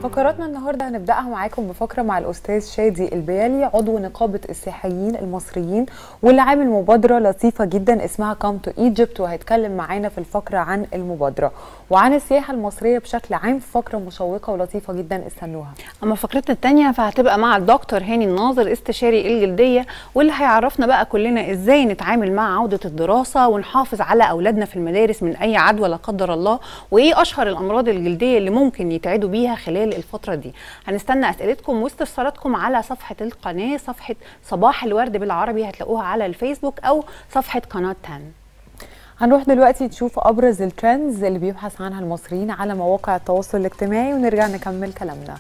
فقراتنا النهارده هنبداها معاكم بفقره مع الاستاذ شادي البيالي عضو نقابه السياحيين المصريين واللي عامل مبادره لطيفه جدا اسمها كام تو ايجيبت وهيتكلم معانا في الفقره عن المبادره وعن السياحه المصريه بشكل عام في فقره مشوقه ولطيفه جدا استنوها اما فقرتنا الثانيه فهتبقى مع الدكتور هاني الناظر استشاري الجلديه واللي هيعرفنا بقى كلنا ازاي نتعامل مع عوده الدراسه ونحافظ على اولادنا في المدارس من اي عدوى لا قدر الله وايه اشهر الامراض الجلديه اللي ممكن يتعدوا بيها خلال الفتره دي هنستنى اسئلتكم واستفساراتكم على صفحه القناه صفحه صباح الورد بالعربي هتلاقوها على الفيسبوك او صفحه قناه 10 هنروح دلوقتي نشوف ابرز الترندز اللي بيبحث عنها المصريين على مواقع التواصل الاجتماعي ونرجع نكمل كلامنا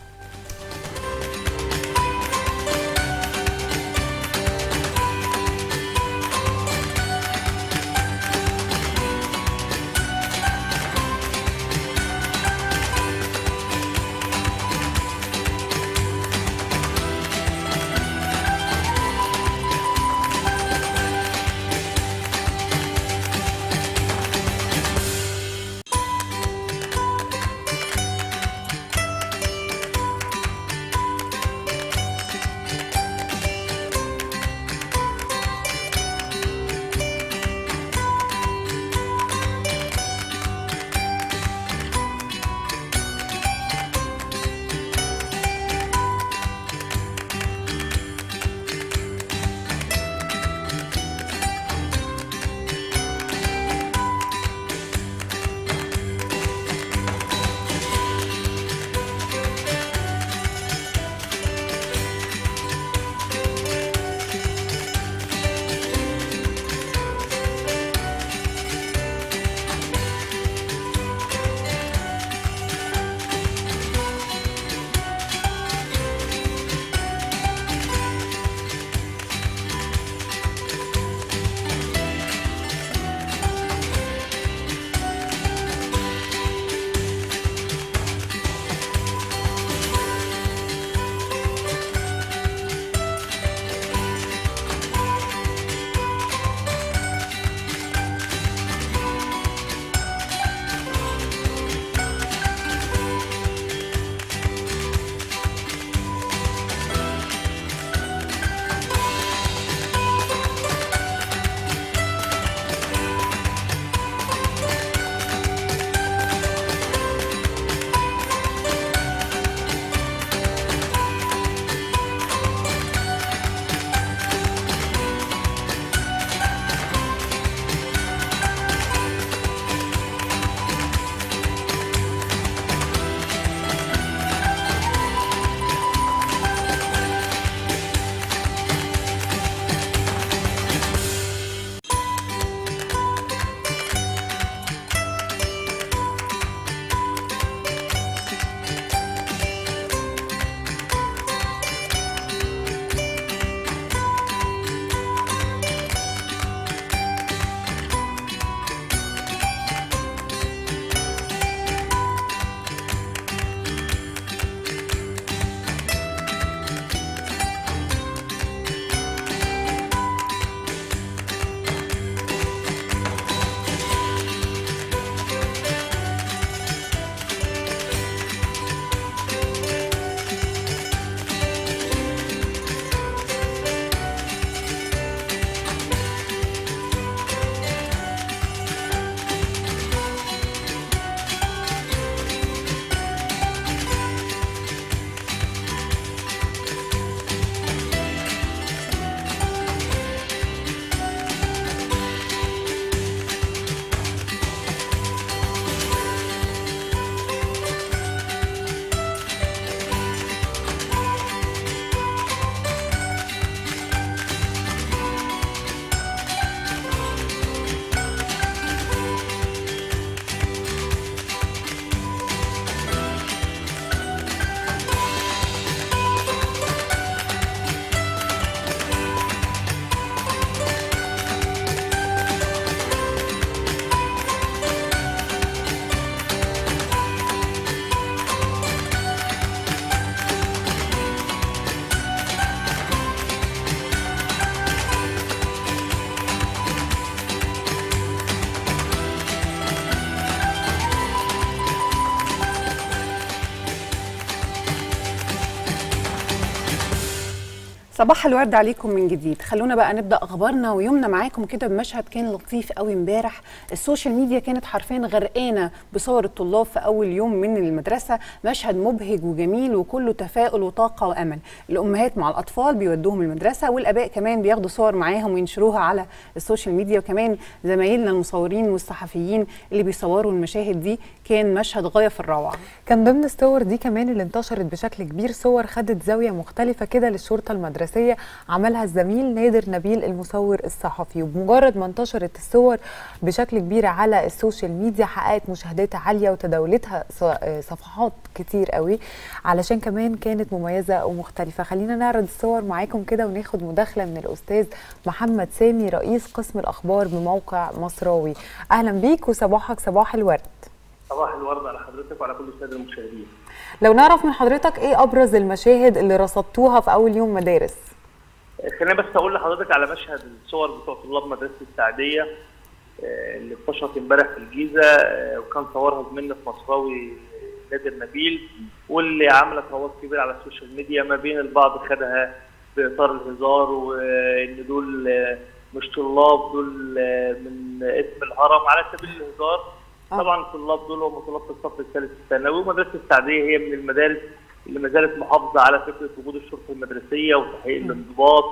صباح الورد عليكم من جديد خلونا بقى نبدا اخبارنا ويومنا معاكم كده بمشهد كان لطيف قوي امبارح السوشيال ميديا كانت حرفيا غرقانه بصور الطلاب في اول يوم من المدرسه مشهد مبهج وجميل وكله تفاؤل وطاقه وامل الامهات مع الاطفال بيودوهم المدرسه والاباء كمان بياخدوا صور معاهم وينشروها على السوشيال ميديا وكمان زمايلنا المصورين والصحفيين اللي بيصوروا المشاهد دي كان مشهد غايه في الروعه كان ضمن الصور دي كمان اللي انتشرت بشكل كبير صور خدت زاويه مختلفه كده للشرطه المدرسيه عملها الزميل نادر نبيل المصور الصحفي وبمجرد ما انتشرت الصور بشكل كبير على السوشيال ميديا حققت مشاهدات عاليه وتداولتها ص- صفحات كتير قوي علشان كمان كانت مميزه ومختلفه خلينا نعرض الصور معاكم كده وناخد مداخله من الاستاذ محمد سامي رئيس قسم الاخبار بموقع مصراوي اهلا بيك وصباحك صباح الورد صباح الورد على حضرتك وعلى كل الساده المشاهدين. لو نعرف من حضرتك ايه ابرز المشاهد اللي رصدتوها في اول يوم مدارس خلينا بس اقول لحضرتك على مشهد الصور بتوع طلاب مدرسه السعديه آه، اللي انتشرت امبارح في الجيزه آه، وكان صورها زميلنا في مصراوي نادر نبيل واللي عملت رواج كبير على السوشيال ميديا ما بين البعض خدها باطار الهزار وان دول آه، مش طلاب دول آه، من اسم الهرم على سبيل الهزار آه. طبعا الطلاب دول هم طلاب في الصف الثالث الثانوي ومدرسه السعديه هي من المدارس اللي ما زالت محافظه على فكره وجود الشرطه المدرسيه وتحقيق الانضباط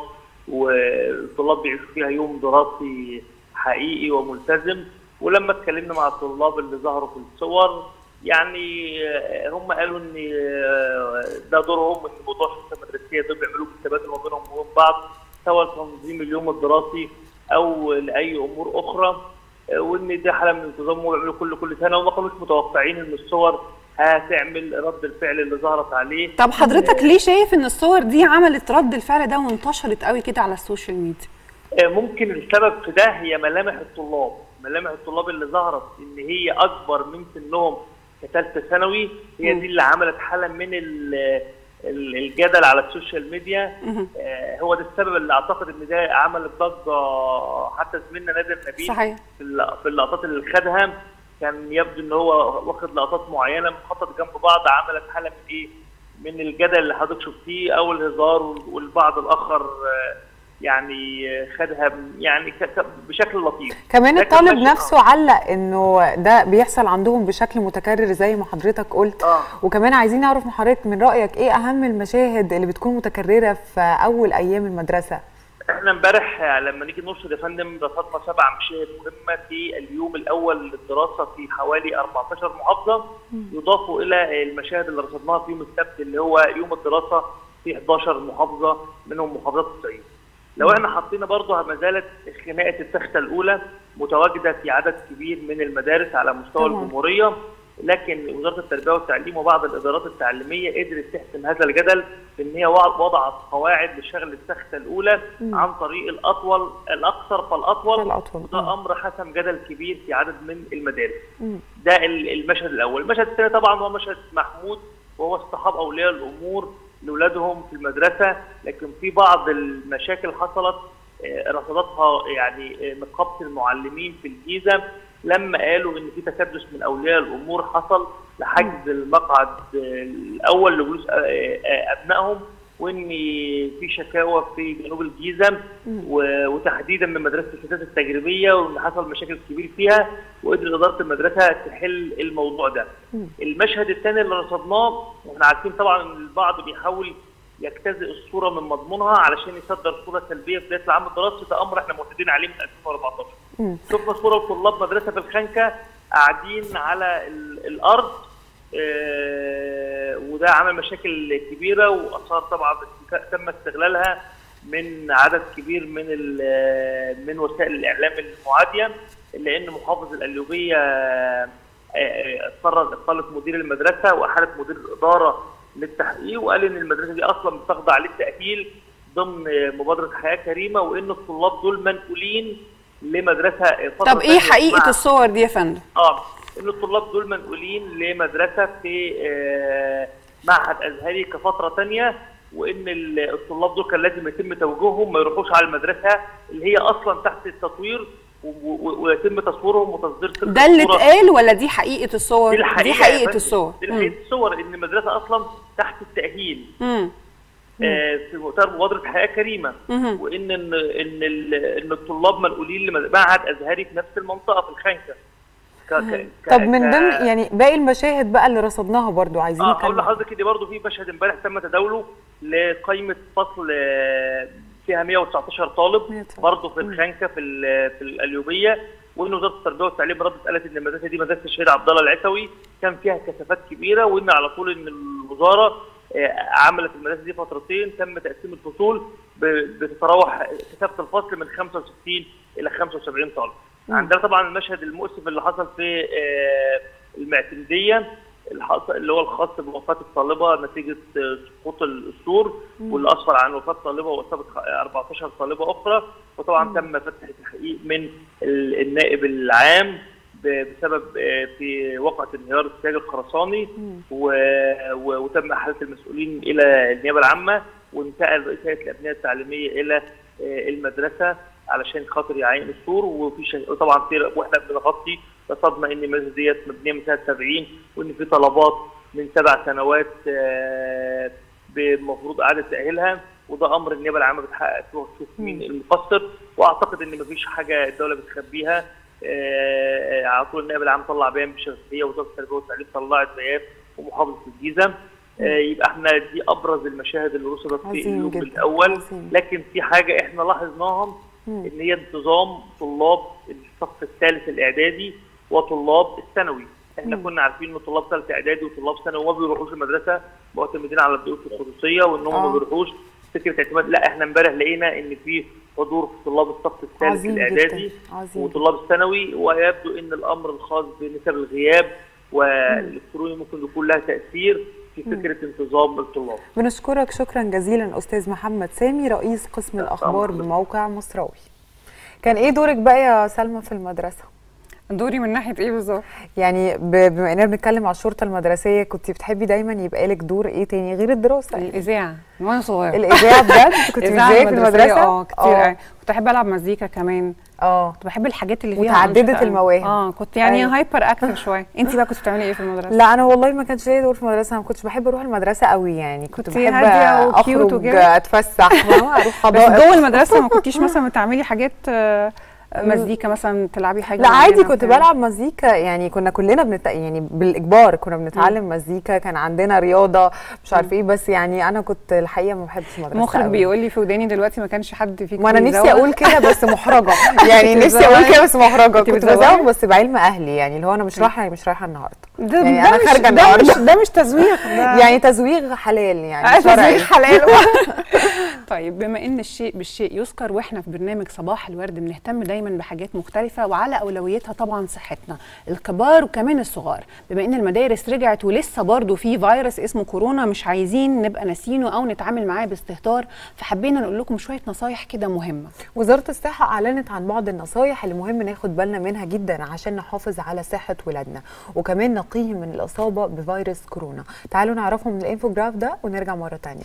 والطلاب بيعيشوا فيها يوم دراسي حقيقي وملتزم ولما اتكلمنا مع الطلاب اللي ظهروا في الصور يعني آه، هم قالوا ان آه، ده دورهم ان موضوع الشرطه المدرسيه دول بيعملوا كتابات ما بينهم وبين بعض سواء تنظيم اليوم الدراسي او لاي امور اخرى آه، وان دي حاله من الانتظام وبيعملوا كل كل سنه وما كانوش متوقعين ان الصور هتعمل رد الفعل اللي ظهرت عليه طب حضرتك ليه شايف ان الصور دي عملت رد الفعل ده وانتشرت قوي كده على السوشيال ميديا آه، ممكن السبب في ده هي ملامح الطلاب ملامح الطلاب اللي ظهرت ان هي اكبر من سنهم كثالثه ثانوي هي مم. دي اللي عملت حاله من ال- ال- الجدل على السوشيال ميديا مهم. آه، هو ده السبب اللي اعتقد ان ده عمل ضجه حتى زميلنا نادر نبيل صحيح في الل- في اللقطات اللي خدها كان يبدو ان هو واخد لقطات معينه مخطط جنب بعض عملت حاله من ايه؟ من الجدل اللي حضرتك شفتيه او الهزار والبعض الاخر آه، يعني آه، خدها ب- يعني ك- ك- بشكل لطيف كمان لكن الطالب ماشي، نفسه علق انه ده بيحصل عندهم بشكل متكرر زي ما حضرتك قلت اه وكمان عايزين نعرف من حضرتك من رايك ايه اهم المشاهد اللي بتكون متكرره في اول ايام المدرسه احنا امبارح لما نيجي نرصد يا فندم رصدنا سبع مشاهد مهمه في اليوم الاول للدراسه في حوالي 14 محافظه يضافوا الى المشاهد اللي رصدناها في يوم السبت اللي هو يوم الدراسه في 11 محافظه منهم محافظات الصعيد. لو احنا حطينا برضه ما زالت خناقه التخته الاولى متواجده في عدد كبير من المدارس على مستوى طبعاً. الجمهوريه لكن وزاره التربيه والتعليم وبعض الادارات التعليميه قدرت تحسم هذا الجدل بان هي وضع- وضعت قواعد لشغل التخته الاولى مم. عن طريق الاطول الاقصر فالاطول الأطول. وده مم. امر حسم جدل كبير في عدد من المدارس مم. ده ال- المشهد الاول المشهد الثاني طبعا هو مشهد محمود وهو اصطحاب اولياء الامور لاولادهم في المدرسه لكن في بعض المشاكل حصلت آه، رصدتها يعني آه، نقابه المعلمين في الجيزه لما قالوا ان في تكدس من اولياء الامور حصل لحجز المقعد آه، الاول لجلوس آه، آه، ابنائهم وان في شكاوى في جنوب الجيزه و- وتحديدا من مدرسه الفتاه التجريبيه وان حصل مشاكل كبير فيها وقدر اداره المدرسه تحل الموضوع ده. المشهد الثاني اللي رصدناه واحنا عارفين طبعا ان البعض بيحاول يجتزئ الصوره من مضمونها علشان يصدر صوره سلبيه في بدايه العام الدراسي ده امر احنا معتادين عليه من 2014. مم. شفنا صوره طلاب مدرسه في الخنكه قاعدين على ال- الارض آه، وده عمل مشاكل كبيره واثار طبعا تم استغلالها من عدد كبير من ال- من وسائل الاعلام المعاديه الا ان محافظ القليوبيه آه، آه، قرر اقاله مدير المدرسه واحالت مدير الاداره للتحقيق وقال ان المدرسه دي اصلا بتخضع للتاهيل ضمن مبادره حياه كريمه وان الطلاب دول منقولين لمدرسه فترة طب ايه تانية حقيقه اسمها- الصور دي يا فندم اه ان الطلاب دول منقولين لمدرسه في آه، معهد ازهري كفتره تانية وان ال- الطلاب دول كان لازم يتم توجيههم ما يروحوش على المدرسه اللي هي اصلا تحت التطوير و- و- ويتم تصويرهم وتصدير تلك ده اللي الصورة. اتقال ولا دي حقيقه الصور دي الحقيقه دي يا حقيقه فندم. الصور دي مم. حقيقه الصور ان المدرسه اصلا تحت التاهيل مم. آه، في مؤتمر مبادره حياه كريمه مهم. وان ان ان ال- ان الطلاب منقولين لمعهد ازهري في نفس المنطقه في الخنكه ك- ك- ك- طب من ك- ضمن يعني باقي المشاهد بقى اللي رصدناها برضو عايزين اه اقول نتكلم لحضرتك ان برضه في مشهد امبارح تم تداوله لقائمه فصل آه، فيها 119 طالب 119. برضه في الخنكه في ال- في القليوبيه وان وزاره التربيه والتعليم ردت قالت ان المدرسه دي مدرسه الشهيد عبد الله العتوي كان فيها كثافات كبيره وان على طول ان الوزاره آه، عملت المدرسه دي فترتين تم تقسيم الفصول ب- بتتراوح كثافه الفصل من 65 الى 75 طالب. عندنا طبعا المشهد المؤسف اللي حصل في آه، المعتمديه الحص- اللي هو الخاص بوفاه الطالبه نتيجه آه، سقوط السور واللي اسفر عن وفاه طالبه واصابه خ- 14 طالبه اخرى وطبعا تم فتح تحقيق من ال- النائب العام ب- بسبب آه، في وقعه انهيار السياج الخرساني و- و- وتم احاله المسؤولين الى النيابه العامه وانتقل رئيس هيئه الابنيه التعليميه الى آه، المدرسه علشان خاطر يعين السور وفي ش... وطبعا في واحنا بنغطي رصدنا ان المدرسه ديت مبنيه من سنه 70 وان في طلبات من سبع سنوات آه، المفروض اعاده تاهيلها وده امر النيابه العامه بتحقق فيه وتشوف مين المقصر واعتقد ان مفيش حاجه الدوله بتخبيها آه، على طول النائب العام طلع بيان بشفافيه وزاره التربيه والتعليم طلعت بيان ومحافظه الجيزه آه، يبقى احنا دي ابرز المشاهد اللي رصدت في عظيم اليوم جدا، الاول عظيم. لكن في حاجه احنا لاحظناها ان هي انتظام طلاب الصف الثالث الاعدادي وطلاب الثانوي احنا كنا عارفين ان طلاب ثالث اعدادي وطلاب ثانوي ما بيروحوش المدرسه معتمدين على الضيوف الخصوصيه وانهم آه. ما بيروحوش فكره اعتماد لا احنا امبارح لقينا ان في حضور في طلاب الصف الثالث عظيم الاعدادي جدا عظيم وطلاب الثانوي ويبدو ان الامر الخاص بنسب الغياب والالكتروني ممكن يكون لها تاثير في فكره انتظام الطلاب بنشكرك شكرا جزيلا استاذ محمد سامي رئيس قسم الاخبار طبعاً. بموقع مصراوي كان ايه دورك بقى يا سلمى في المدرسه دوري من ناحيه ايه بالظبط يعني ب- بما اننا بنتكلم على الشرطه المدرسيه كنت بتحبي دايما يبقى لك دور ايه تاني غير الدراسه الاذاعه من وانا صغيره الاذاعه بجد كنت الإذاعة بتذاعي في المدرسية، المدرسه اه كتير قوي كنت احب العب مزيكا كمان اه كنت بحب الحاجات اللي فيها متعددة أنشطة قوي. المواهب. اه كنت يعني أيوة. هايبر اكتف شويه انت بقى كنت بتعملي ايه في المدرسه لا انا والله ما كانش ليا دور في المدرسه انا ما كنتش بحب اروح المدرسه قوي يعني كنت كنتي بحب هادية وكيوت اخرج وكده؟ اتفسح فاهمة؟ اروح بس حدائق جوه المدرسه ما كنتيش مثلا بتعملي حاجات آه، مزيكا مثلا تلعبي حاجه لا عادي معينة كنت بتاع؟ بلعب مزيكا يعني كنا كلنا بنت... يعني بالاجبار كنا بنتعلم مزيكا كان عندنا رياضه مش عارف ايه بس يعني انا كنت الحقيقه ما بحبش المدرسه المخرج أوي. بيقول لي في وداني دلوقتي ما كانش حد فيكم ما انا نفسي بيزوغ. اقول كده بس محرجه يعني كنت نفسي اقول بتزوغي؟ كده بس محرجه كنت كنت بتزوغي؟ بزوغ بس بعلم اهلي يعني اللي هو انا مش رايحه مش رايحه النهارده ده, يعني ده أنا مش خارجة ده النهاردة. مش ده مش تزويق ده يعني تزويغ حلال يعني آه، شرعي. تزويق حلال طيب بما ان الشيء بالشيء يذكر واحنا في برنامج صباح الورد بنهتم دايما بحاجات مختلفه وعلى اولويتها طبعا صحتنا الكبار وكمان الصغار بما ان المدارس رجعت ولسه برضه في فيروس اسمه كورونا مش عايزين نبقى ناسينه او نتعامل معاه باستهتار فحبينا نقول لكم شويه نصايح كده مهمه وزارة الصحة أعلنت عن بعض النصايح اللي مهم ناخد بالنا منها جدا عشان نحافظ على صحة ولادنا وكمان نقيهم من الإصابة بفيروس كورونا تعالوا نعرفهم من الانفوجراف ده ونرجع مرة تانية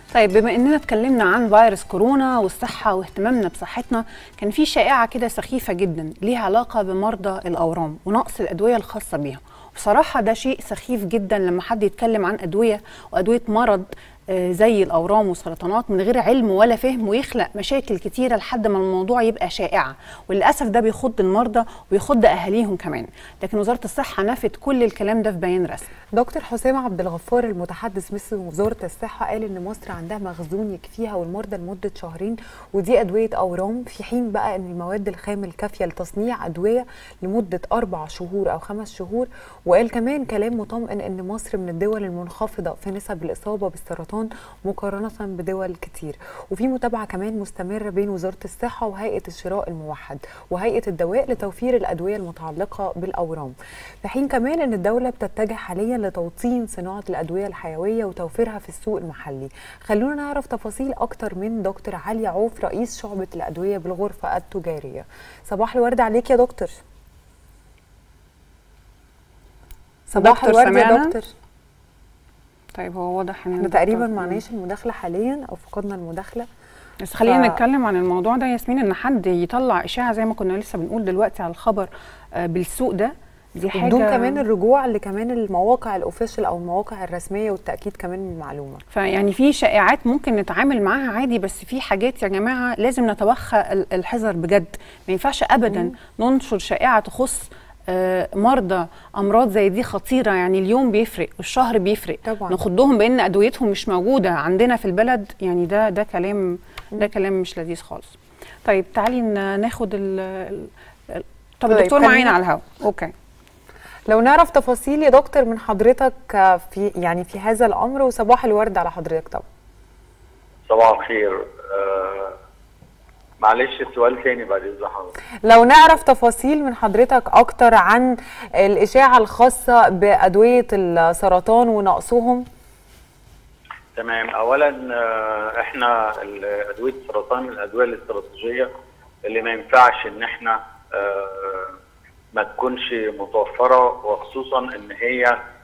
طيب بما اننا اتكلمنا عن فيروس كورونا والصحه واهتمامنا بصحتنا كان في شائعه كده سخيفه جدا ليها علاقه بمرضى الاورام ونقص الادويه الخاصه بيهم بصراحه ده شيء سخيف جدا لما حد يتكلم عن ادويه وادويه مرض آه، زي الاورام والسرطانات من غير علم ولا فهم ويخلق مشاكل كتيره لحد ما الموضوع يبقى شائعه وللاسف ده بيخض المرضى ويخض اهاليهم كمان لكن وزاره الصحه نفت كل الكلام ده في بيان رسمي دكتور حسام عبد الغفار المتحدث باسم وزاره الصحه قال ان مصر عندها مخزون يكفيها والمرضى لمده شهرين ودي ادويه اورام في حين بقى ان المواد الخام الكافيه لتصنيع ادويه لمده اربع شهور او خمس شهور وقال كمان كلام مطمئن ان مصر من الدول المنخفضه في نسب الاصابه بالسرطان مقارنه بدول كتير وفي متابعه كمان مستمره بين وزاره الصحه وهيئه الشراء الموحد وهيئه الدواء لتوفير الادويه المتعلقه بالاورام في حين كمان ان الدوله بتتجه حاليا لتوطين صناعه الادويه الحيويه وتوفيرها في السوق المحلي خلونا نعرف تفاصيل اكتر من دكتور علي عوف رئيس شعبه الادويه بالغرفه التجاريه صباح الورد عليك يا دكتور صباح دكتور الورد يا سمعنا؟ دكتور طيب هو واضح ان احنا الدكتور- تقريبا معناش المداخله حاليا او فقدنا المداخله بس خلينا ف- نتكلم عن الموضوع ده ياسمين ان حد يطلع اشاعه زي ما كنا لسه بنقول دلوقتي على الخبر آه، بالسوق ده دي حاجه بدون كمان الرجوع لكمان المواقع الاوفيشال او المواقع الرسميه والتاكيد كمان من المعلومه فيعني في شائعات ممكن نتعامل معاها عادي بس في حاجات يا جماعه لازم نتوخى ال- الحذر بجد ما ينفعش ابدا ننشر شائعه تخص آه، مرضى امراض زي دي خطيره يعني اليوم بيفرق والشهر بيفرق طبعاً. نخضهم بان ادويتهم مش موجوده عندنا في البلد يعني ده ده كلام ده كلام مش لذيذ خالص طيب تعالي ن- ناخد ال ال- ال- طب طيب، الدكتور خلينا- معانا على الهواء اوكي لو نعرف تفاصيل يا دكتور من حضرتك آه، في يعني في هذا الامر وصباح الورد على حضرتك طبعا صباح الخير آه معلش السؤال تاني بعد اذن حضرتك لو نعرف تفاصيل من حضرتك اكتر عن الاشاعه الخاصه بادويه السرطان ونقصهم تمام اولا آه احنا ال- ادويه السرطان من الادويه الاستراتيجيه اللي ما ينفعش ان احنا آه ما تكونش متوفره وخصوصا ان هي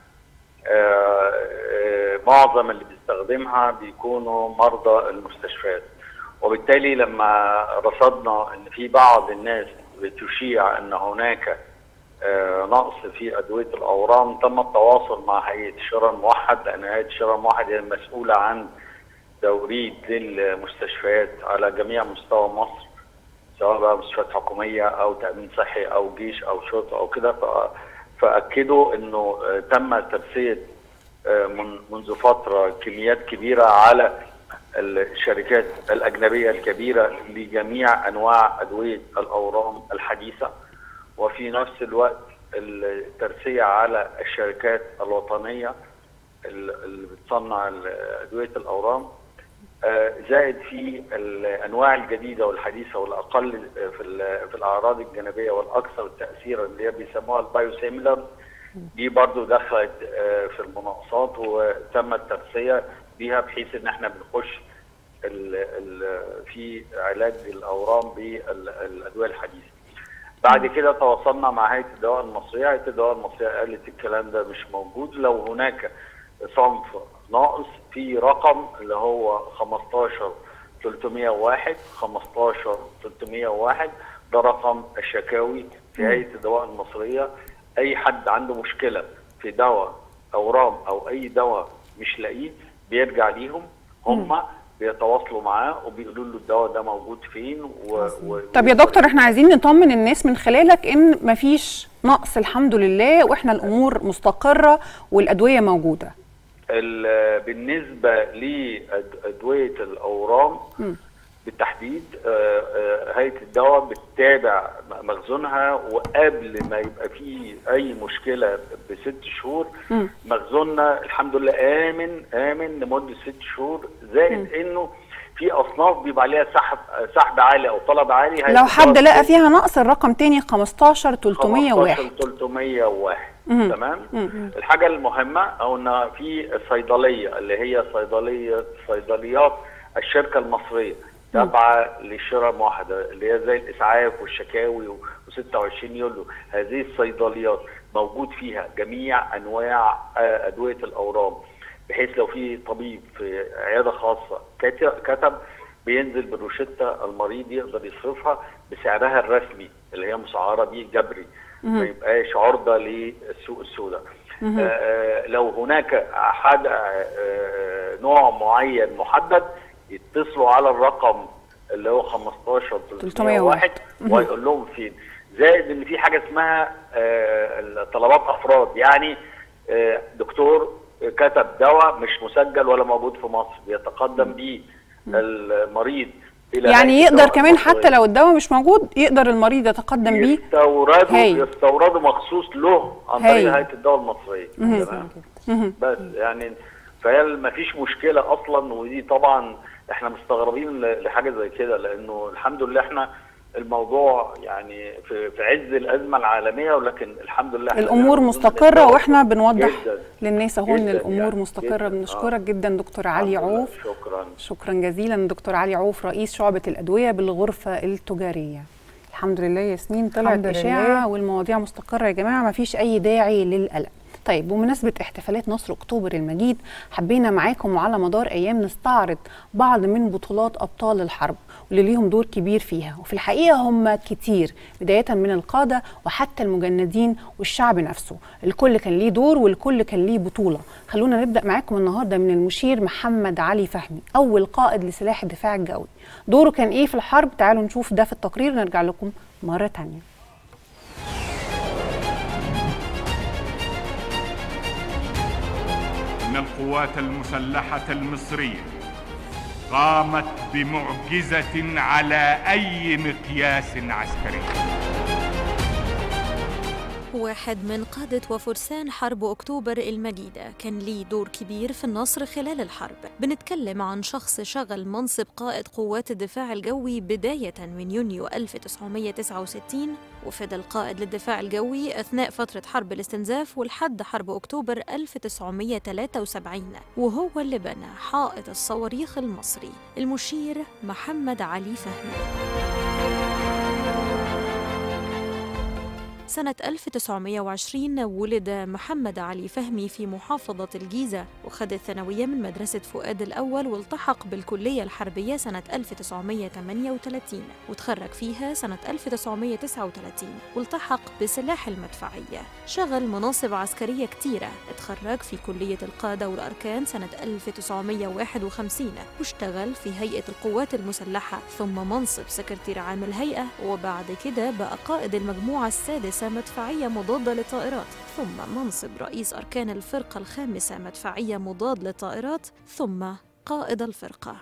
آه آه معظم اللي بيستخدمها بيكونوا مرضى المستشفيات وبالتالي لما رصدنا ان في بعض الناس بتشيع ان هناك آه، نقص في ادويه الاورام تم التواصل مع هيئه الشراء الموحد لان هيئه الشراء الموحد هي المسؤوله عن توريد للمستشفيات على جميع مستوى مصر سواء بقى مستشفيات حكوميه او تامين صحي او جيش او شرطه او كده ف- فاكدوا انه آه، تم ترسيه آه، من- منذ فتره كميات كبيره على الشركات الاجنبيه الكبيره لجميع انواع ادويه الاورام الحديثه وفي نفس الوقت الترسيه على الشركات الوطنيه ال- اللي بتصنع ال- ادويه الاورام آه، زائد في الانواع الجديده والحديثه والاقل في ال- في الاعراض الجانبيه والاكثر تاثيرا اللي هي بيسموها البايوسيميلر دي برضو دخلت آه، في المناقصات وتم الترسيه بيها بحيث ان احنا بنخش ال ال في علاج الاورام بالادويه الحديثه. بعد كده تواصلنا مع هيئه الدواء المصريه، هيئه الدواء المصريه قالت الكلام ده مش موجود لو هناك صنف ناقص في رقم اللي هو 15 301 15 301 ده رقم الشكاوي في هيئه الدواء المصريه اي حد عنده مشكله في دواء اورام او اي دواء مش لاقيه بيرجع ليهم هم بيتواصلوا معاه وبيقولوا له الدواء ده موجود فين و... و... طب يا دكتور احنا عايزين نطمن الناس من خلالك ان مفيش نقص الحمد لله واحنا الامور مستقره والادويه موجوده ال- بالنسبه لادويه الاورام بالتحديد آه، آه، هيئه الدواء بتتابع مخزونها وقبل ما يبقى فيه اي مشكله بست شهور مخزوننا الحمد لله امن امن لمده ست شهور زائد انه في اصناف بيبقى عليها سحب سحب عالي او طلب عالي هيئة لو حد الدواء لقى فيها نقص الرقم تاني 15 301 301 تمام الحاجه المهمه او ان في الصيدليه اللي هي صيدليه صيدليات الشركه المصريه تابعه للشراء الموحده اللي هي زي الاسعاف والشكاوي و26 يوليو هذه الصيدليات موجود فيها جميع انواع آه، ادويه الاورام بحيث لو في طبيب في عياده خاصه كت- كتب بينزل بالروشته المريض يقدر يصرفها بسعرها الرسمي اللي هي مسعره بيه جبري ما يبقاش عرضه للسوق السوداء آه، آه، لو هناك حد آه، نوع معين محدد يتصلوا على الرقم اللي هو 15 301 ويقول لهم فين زائد ان في حاجه اسمها آه، طلبات افراد يعني آه، دكتور كتب دواء مش مسجل ولا موجود في مصر بيتقدم بيه المريض الى يعني هيئة يقدر الدواء كمان المصرية. حتى لو الدواء مش موجود يقدر المريض يتقدم بيه يستوردوا هايل. يستوردوا مخصوص له عن هايل. طريق هيئه الدواء المصريه تمام بس يعني فهي ما فيش مشكله اصلا ودي طبعا احنا مستغربين ل- لحاجه زي كده لانه الحمد لله احنا الموضوع يعني في, في عز الازمه العالميه ولكن الحمد لله إحنا الامور يعني مستقره بنقدر واحنا بنوضح جداً. للناس اهو ان جداً الامور يعني، مستقره جداً. بنشكرك آه. جدا دكتور علي الحمد لله. عوف شكرا شكرا جزيلا دكتور علي عوف رئيس شعبة الأدوية بالغرفة التجارية الحمد لله ياسمين طلعت الحمد لله. إشاعة والمواضيع مستقرة يا جماعة ما فيش أي داعي للقلق طيب بمناسبة احتفالات نصر أكتوبر المجيد حبينا معاكم وعلى مدار أيام نستعرض بعض من بطولات أبطال الحرب واللي ليهم دور كبير فيها وفي الحقيقة هم كتير بداية من القادة وحتى المجندين والشعب نفسه الكل كان ليه دور والكل كان ليه بطولة خلونا نبدأ معاكم النهاردة من المشير محمد علي فهمي أول قائد لسلاح الدفاع الجوي دوره كان إيه في الحرب تعالوا نشوف ده في التقرير ونرجع لكم مرة تانية ان القوات المسلحه المصريه قامت بمعجزه على اي مقياس عسكري واحد من قادة وفرسان حرب أكتوبر المجيدة كان ليه دور كبير في النصر خلال الحرب بنتكلم عن شخص شغل منصب قائد قوات الدفاع الجوي بداية من يونيو 1969 وفضل قائد للدفاع الجوي أثناء فترة حرب الاستنزاف ولحد حرب أكتوبر 1973 وهو اللي بنى حائط الصواريخ المصري المشير محمد علي فهمي سنة 1920 ولد محمد علي فهمي في محافظة الجيزة وخد الثانوية من مدرسة فؤاد الأول والتحق بالكلية الحربية سنة 1938 وتخرج فيها سنة 1939 والتحق بسلاح المدفعية شغل مناصب عسكرية كتيرة اتخرج في كلية القادة والأركان سنة 1951 واشتغل في هيئة القوات المسلحة ثم منصب سكرتير عام الهيئة وبعد كده بقى قائد المجموعة السادسة مدفعية مضادة للطائرات ثم منصب رئيس أركان الفرقة الخامسة مدفعية مضاد للطائرات ثم قائد الفرقة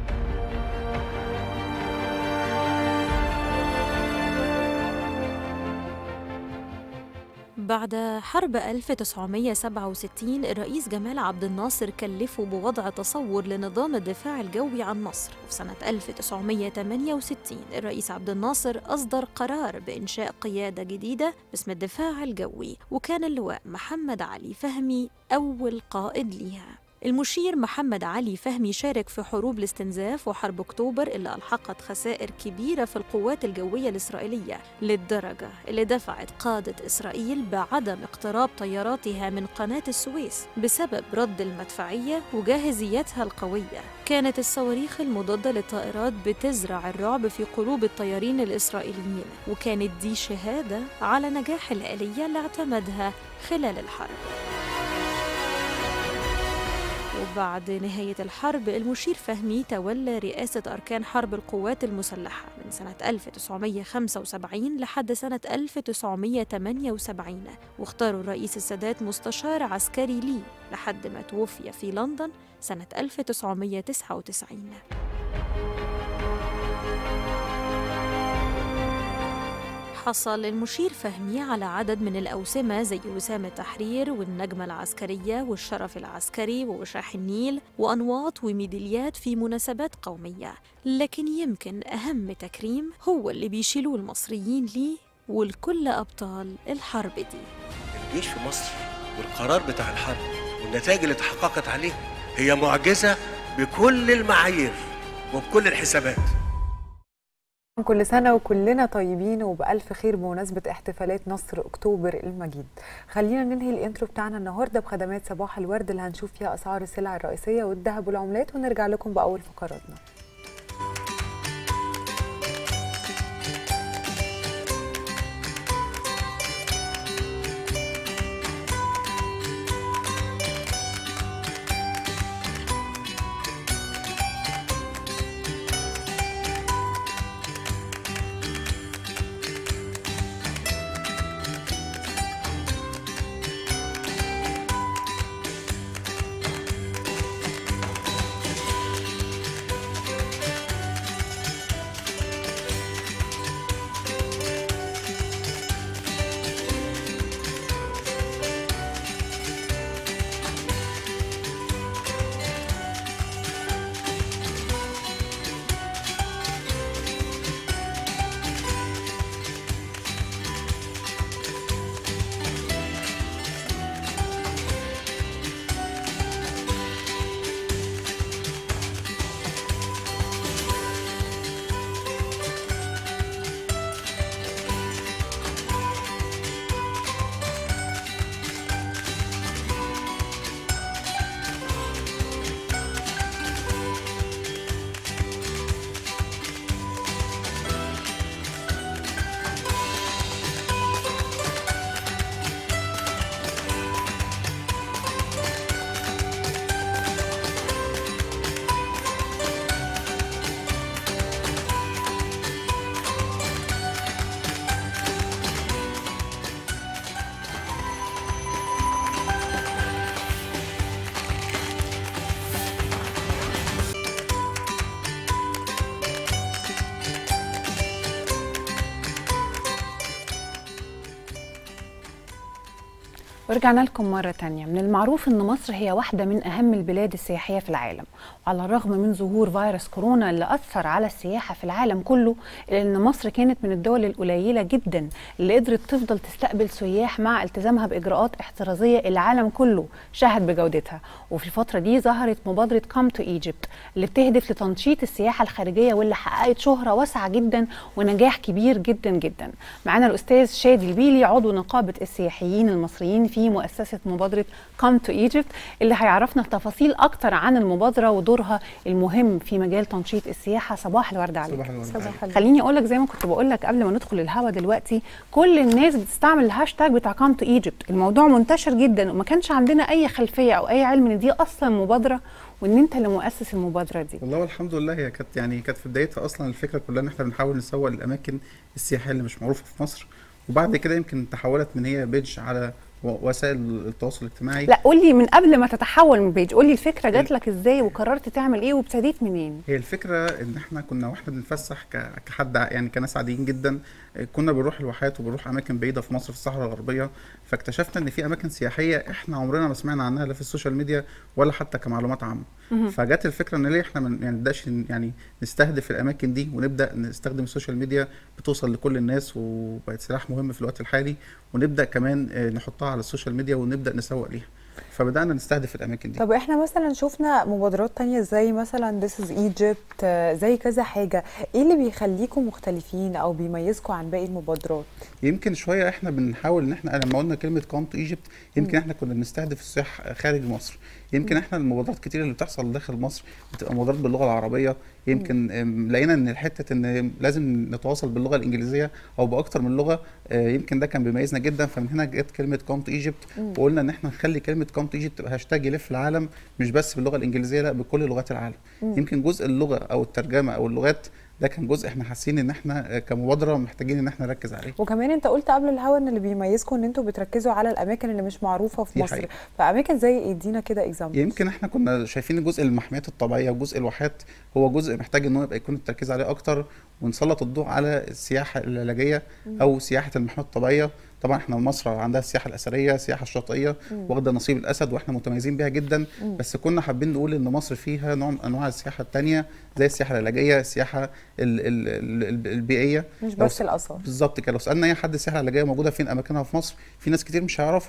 بعد حرب 1967 الرئيس جمال عبد الناصر كلفه بوضع تصور لنظام الدفاع الجوي عن مصر وفي سنة 1968 الرئيس عبد الناصر أصدر قرار بإنشاء قيادة جديدة باسم الدفاع الجوي وكان اللواء محمد علي فهمي أول قائد ليها المشير محمد علي فهمي شارك في حروب الاستنزاف وحرب اكتوبر اللي الحقت خسائر كبيره في القوات الجويه الاسرائيليه للدرجه اللي دفعت قاده اسرائيل بعدم اقتراب طياراتها من قناه السويس بسبب رد المدفعيه وجاهزيتها القويه كانت الصواريخ المضاده للطائرات بتزرع الرعب في قلوب الطيارين الاسرائيليين وكانت دي شهاده على نجاح الاليه اللي اعتمدها خلال الحرب وبعد نهاية الحرب المشير فهمي تولى رئاسة أركان حرب القوات المسلحة من سنة 1975 لحد سنة 1978 واختاروا الرئيس السادات مستشار عسكري ليه لحد ما توفي في لندن سنة 1999 حصل المشير فهمي على عدد من الأوسمة زي وسام التحرير والنجمة العسكرية والشرف العسكري ووشاح النيل وأنواط وميداليات في مناسبات قومية لكن يمكن أهم تكريم هو اللي بيشيلوه المصريين ليه ولكل أبطال الحرب دي الجيش في مصر والقرار بتاع الحرب والنتائج اللي تحققت عليه هي معجزة بكل المعايير وبكل الحسابات كل سنة وكلنا طيبين وبألف خير بمناسبة احتفالات نصر أكتوبر المجيد خلينا ننهي الانترو بتاعنا النهاردة بخدمات صباح الورد اللي هنشوف فيها أسعار السلع الرئيسية والذهب والعملات ونرجع لكم بأول فقراتنا ورجعنا لكم مرة تانية من المعروف أن مصر هي واحدة من أهم البلاد السياحية في العالم وعلى الرغم من ظهور فيروس كورونا اللي أثر على السياحة في العالم كله إلا أن مصر كانت من الدول القليلة جدا اللي قدرت تفضل تستقبل سياح مع التزامها بإجراءات احترازية العالم كله شهد بجودتها وفي الفترة دي ظهرت مبادرة Come to Egypt اللي بتهدف لتنشيط السياحة الخارجية واللي حققت شهرة واسعة جدا ونجاح كبير جدا جدا معانا الأستاذ شادي البيلي عضو نقابة السياحيين المصريين في مؤسسة مبادرة Come to Egypt اللي هيعرفنا تفاصيل أكتر عن المبادرة ودورها المهم في مجال تنشيط السياحة صباح الورد عليك صباح الورد صباح عليك. الخير. خليني اقول لك زي ما كنت بقول لك قبل ما ندخل الهوا دلوقتي كل الناس بتستعمل الهاشتاج بتاع كام تو ايجيبت الموضوع منتشر جدا وما كانش عندنا اي خلفيه او اي علم ان دي اصلا مبادره وان انت اللي مؤسس المبادره دي والله والحمد لله هي كانت يعني كانت في بدايتها اصلا الفكره كلها ان احنا بنحاول نسوق للاماكن السياحيه اللي مش معروفه في مصر وبعد كده يمكن تحولت من هي بيج على و- وسائل التواصل الاجتماعي لا قول لي من قبل ما تتحول من بيج قول لي الفكره جات لك ازاي وقررت تعمل ايه وابتديت منين هي الفكره ان احنا كنا واحنا بنتفسح ك- كحد ع- يعني كناس عاديين جدا آه، كنا بنروح الواحات وبنروح اماكن بعيده في مصر في الصحراء الغربيه فاكتشفنا ان في اماكن سياحيه احنا عمرنا ما سمعنا عنها لا في السوشيال ميديا ولا حتى كمعلومات عامه فجت الفكره ان ليه احنا من يعني نبداش ن- يعني نستهدف الاماكن دي ونبدا نستخدم السوشيال ميديا بتوصل لكل الناس وبقت سلاح مهم في الوقت الحالي ونبدا كمان آه، نحطها على السوشيال ميديا ونبدا نسوق ليها فبدانا نستهدف الاماكن دي طب احنا مثلا شفنا مبادرات تانية زي مثلا This is Egypt آه، زي كذا حاجة ايه اللي بيخليكم مختلفين او بيميزكم عن باقي المبادرات يمكن شويه احنا بنحاول ان احنا لما قلنا كلمه كونت ايجيبت يمكن احنا كنا بنستهدف السياح خارج مصر يمكن احنا المبادرات كتير اللي بتحصل داخل مصر بتبقى مبادرات باللغه العربيه يمكن ام، لقينا ان حته ان لازم نتواصل باللغه الانجليزيه او باكتر من لغه اه، يمكن ده كان بيميزنا جدا فمن هنا جت كلمه كونت ايجيبت وقلنا ان احنا نخلي كلمه كونت ايجيبت تبقى هاشتاج يلف العالم مش بس باللغه الانجليزيه لا بكل لغات العالم يمكن جزء اللغه او الترجمه او اللغات ده كان جزء احنا حاسين ان احنا اه، كمبادره محتاجين ان احنا نركز عليه وكمان انت قلت قبل الهوا ان اللي بيميزكم ان انتوا بتركزوا على الاماكن اللي مش معروفة في دي مصر حقيقة. فاماكن زي ايه ادينا كده اكزامبل يمكن احنا كنا شايفين جزء المحميات الطبيعيه وجزء الواحات هو جزء محتاج ان هو يبقى يكون التركيز عليه اكتر ونسلط الضوء على السياحه العلاجيه او سياحه المحميات الطبيعيه طبعا احنا مصر عندها السياحه الاثريه السياحه الشاطئيه واخده نصيب الاسد واحنا متميزين بيها جدا بس كنا حابين نقول ان مصر فيها نوع من انواع السياحه التانية زي السياحه العلاجيه السياحه ال ال ال البيئيه مش لو بس س- الاثار بالظبط كده لو سالنا اي حد السياحه العلاجيه موجوده فين اماكنها في مصر في ناس كتير مش هيعرفوا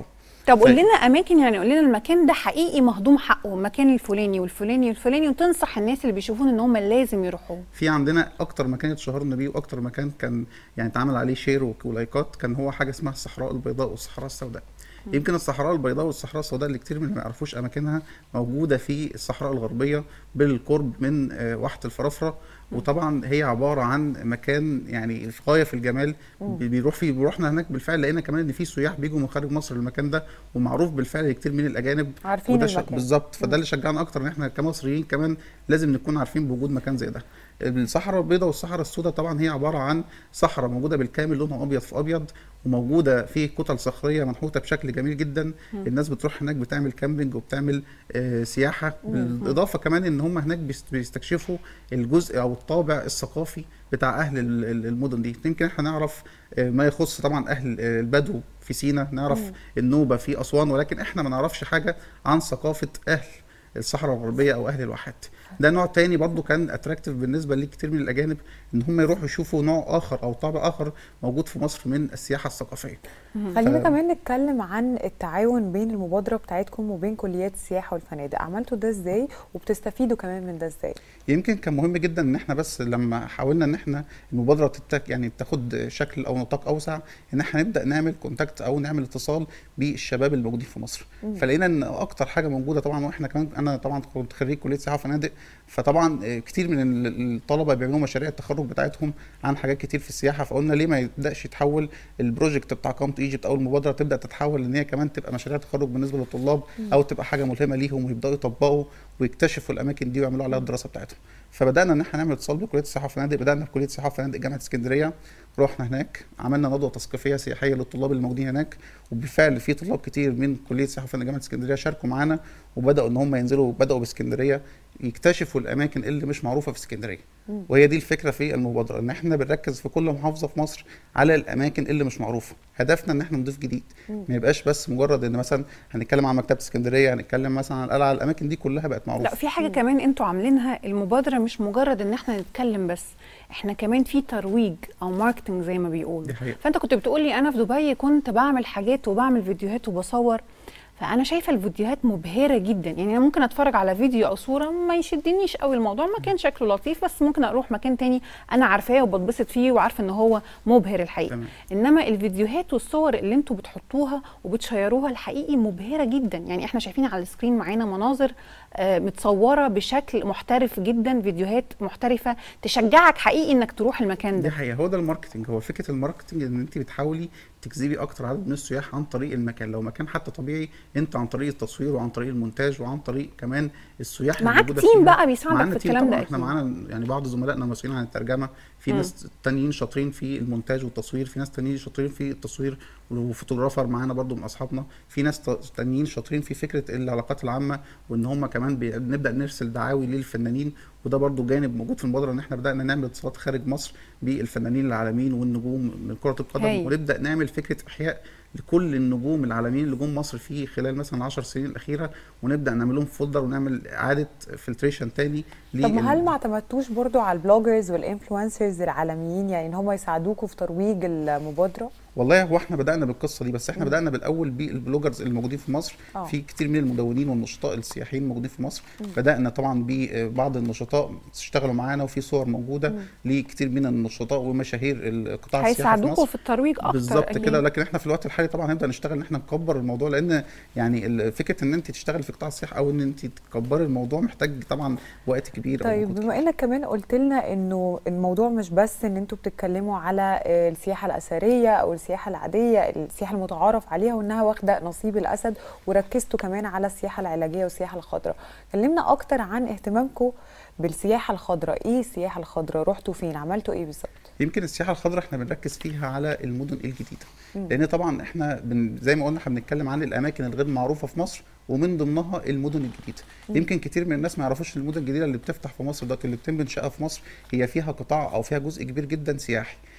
طب قول ف- لنا اماكن يعني قول لنا المكان ده حقيقي مهضوم حقه المكان الفلاني والفلاني والفلاني وتنصح الناس اللي بيشوفون ان هم لازم يروحوه في عندنا اكتر مكان اتشهرنا بيه واكتر مكان كان يعني اتعمل عليه شير وك- ولايكات كان هو حاجه اسمها الصحراء البيضاء والصحراء السوداء يمكن الصحراء البيضاء والصحراء السوداء اللي كتير من ما يعرفوش اماكنها موجوده في الصحراء الغربيه بالقرب من آه، واحه الفرافره وطبعا هي عباره عن مكان يعني في غايه في الجمال بي- بيروح فيه بيروحنا هناك بالفعل لقينا كمان ان في سياح بيجوا من خارج مصر للمكان ده ومعروف بالفعل كتير من الاجانب عارفين وده ش- المكان. بالظبط فده اللي شجعنا اكتر ان احنا كمصريين كمان لازم نكون عارفين بوجود مكان زي ده الصحراء البيضاء والصحراء السوداء طبعا هي عباره عن صحراء موجوده بالكامل لونها ابيض في ابيض وموجوده في كتل صخريه منحوته بشكل جميل جدا الناس بتروح هناك بتعمل كامبينج وبتعمل آه سياحه بالاضافه كمان ان هم هناك بيست- بيستكشفوا الجزء او الطابع الثقافي بتاع اهل ال- ال- المدن دي يمكن احنا نعرف آه، ما يخص طبعا اهل آه، البدو في سينا نعرف النوبه في اسوان ولكن احنا ما نعرفش حاجه عن ثقافه اهل الصحراء الغربيه او اهل الواحات ده نوع تاني برضو كان اتراكتيف بالنسبه لكتير من الاجانب ان هم يروحوا يشوفوا نوع اخر او طابع اخر موجود في مصر من السياحه الثقافيه خلينا ف- كمان نتكلم عن التعاون بين المبادره بتاعتكم وبين كليات السياحه والفنادق عملتوا ده ازاي وبتستفيدوا كمان من ده ازاي يمكن كان مهم جدا ان احنا بس لما حاولنا ان احنا المبادره تتك يعني تاخد شكل او نطاق اوسع ان احنا نبدا نعمل كونتاكت او نعمل اتصال بالشباب الموجودين في مصر فلقينا ان اكتر حاجه موجوده طبعا واحنا كمان انا طبعا كنت خريج كليه سياحه وفنادق فطبعا آه، كتير من ال- الطلبه بيعملوا مشاريع التخرج بتاعتهم عن حاجات كتير في السياحه فقلنا ليه ما يبداش يتحول البروجكت بتاع كامت ايجيبت او المبادره تبدا تتحول ان هي كمان تبقى مشاريع تخرج بالنسبه للطلاب او تبقى حاجه ملهمه ليهم ويبداوا يطبقوا ويكتشفوا الاماكن دي ويعملوا عليها الدراسه بتاعتهم فبدانا ان احنا نعمل اتصال بكليه السياحه والفنادق بدانا في كليه السياحه والفنادق جامعه اسكندريه رحنا هناك عملنا ندوه تثقيفيه سياحيه للطلاب اللي موجودين هناك وبالفعل في طلاب كتير من كليه السياحه والفنادق جامعه اسكندريه شاركوا معانا وبداوا ان هم ينزلوا بداوا باسكندريه يكتشفوا الاماكن اللي مش معروفه في اسكندريه وهي دي الفكره في المبادره ان احنا بنركز في كل محافظه في مصر على الاماكن اللي مش معروفه هدفنا ان احنا نضيف جديد ما يبقاش بس مجرد ان مثلا هنتكلم عن مكتبه اسكندريه هنتكلم مثلا عن القلعه الاماكن دي كلها بقت معروفه لا في حاجه كمان انتوا عاملينها المبادره مش مجرد ان احنا نتكلم بس احنا كمان في ترويج او ماركتنج زي ما بيقولوا دي حقيقة. فانت كنت بتقولي انا في دبي كنت بعمل حاجات وبعمل فيديوهات وبصور فانا شايفه الفيديوهات مبهره جدا يعني انا ممكن اتفرج على فيديو او صوره ما يشدنيش قوي الموضوع ما كان شكله لطيف بس ممكن اروح مكان تاني انا عارفاه وبتبسط فيه وعارفه ان هو مبهر الحقيقه تمام. انما الفيديوهات والصور اللي انتوا بتحطوها وبتشيروها الحقيقي مبهره جدا يعني احنا شايفين على السكرين معانا مناظر آه، متصوره بشكل محترف جدا فيديوهات محترفه تشجعك حقيقي انك تروح المكان دي ده حقيقة هو ده الماركتنج هو فكرة الماركتنج ان انت بتحاولي تجذبي اكتر عدد من السياح عن طريق المكان لو مكان حتى طبيعي انت عن طريق التصوير وعن طريق المونتاج وعن طريق كمان السياح اللي معاك موجودة تيم فيها. بقى بيساعدك معانا في تيم الكلام طبعا ده احنا أكيد. معانا يعني بعض زملائنا مسؤولين عن الترجمة في ناس تانيين شاطرين في المونتاج والتصوير في ناس تانيين شاطرين في التصوير وفوتوغرافر معانا برضو من اصحابنا في ناس ت- تانيين شاطرين في فكرة العلاقات العامة وان هم كمان بي- بنبدا نرسل دعاوي للفنانين وده برضو جانب موجود في المبادره ان احنا بدانا نعمل اتصالات خارج مصر بالفنانين العالميين والنجوم من كره القدم هاي. ونبدا نعمل فكره احياء لكل النجوم العالميين اللي جم مصر في خلال مثلا العشر سنين الاخيره ونبدا نعمل لهم فولدر ونعمل اعاده فلتريشن تاني طب ما لل- هل ما اعتمدتوش برضو على البلوجرز والانفلونسرز العالميين يعني ان هم يساعدوكوا في ترويج المبادره والله هو احنا بدانا بالقصه دي بس احنا بدانا بالاول بالبلوجرز اللي موجودين في مصر آه. في كتير من المدونين والنشطاء السياحيين موجودين في مصر بدانا طبعا ببعض النشطاء اشتغلوا معانا وفي صور موجوده لكتير من النشطاء ومشاهير القطاع السياحي في هيساعدوكوا مصر في الترويج اكتر بالظبط أكيد. كده لكن احنا في الوقت الحالي طبعا هنبدا نشتغل ان احنا نكبر الموضوع لان يعني ال- فكره ان انت تشتغل في قطاع السياحه او ان انت تكبري الموضوع محتاج طبعا وقت كبير أو طيب مجهود بما انك كمان قلت لنا انه الموضوع مش بس ان انتوا بتتكلموا على آه، السياحه الاثريه او السياحه العاديه السياحه المتعارف عليها وانها واخده نصيب الاسد وركزتوا كمان على السياحه العلاجيه والسياحه الخضراء كلمنا اكتر عن اهتمامكم بالسياحه الخضراء ايه السياحه الخضراء رحتوا فين عملتوا ايه بالظبط يمكن السياحه الخضراء احنا بنركز فيها على المدن الجديده لان طبعا احنا بن زي ما قلنا احنا بنتكلم عن الاماكن الغير معروفه في مصر ومن ضمنها المدن الجديده يمكن كتير من الناس ما يعرفوش ان المدن الجديده اللي بتفتح في مصر دلوقتي اللي بتتم انشائها في مصر هي فيها قطاع او فيها جزء كبير جدا سياحي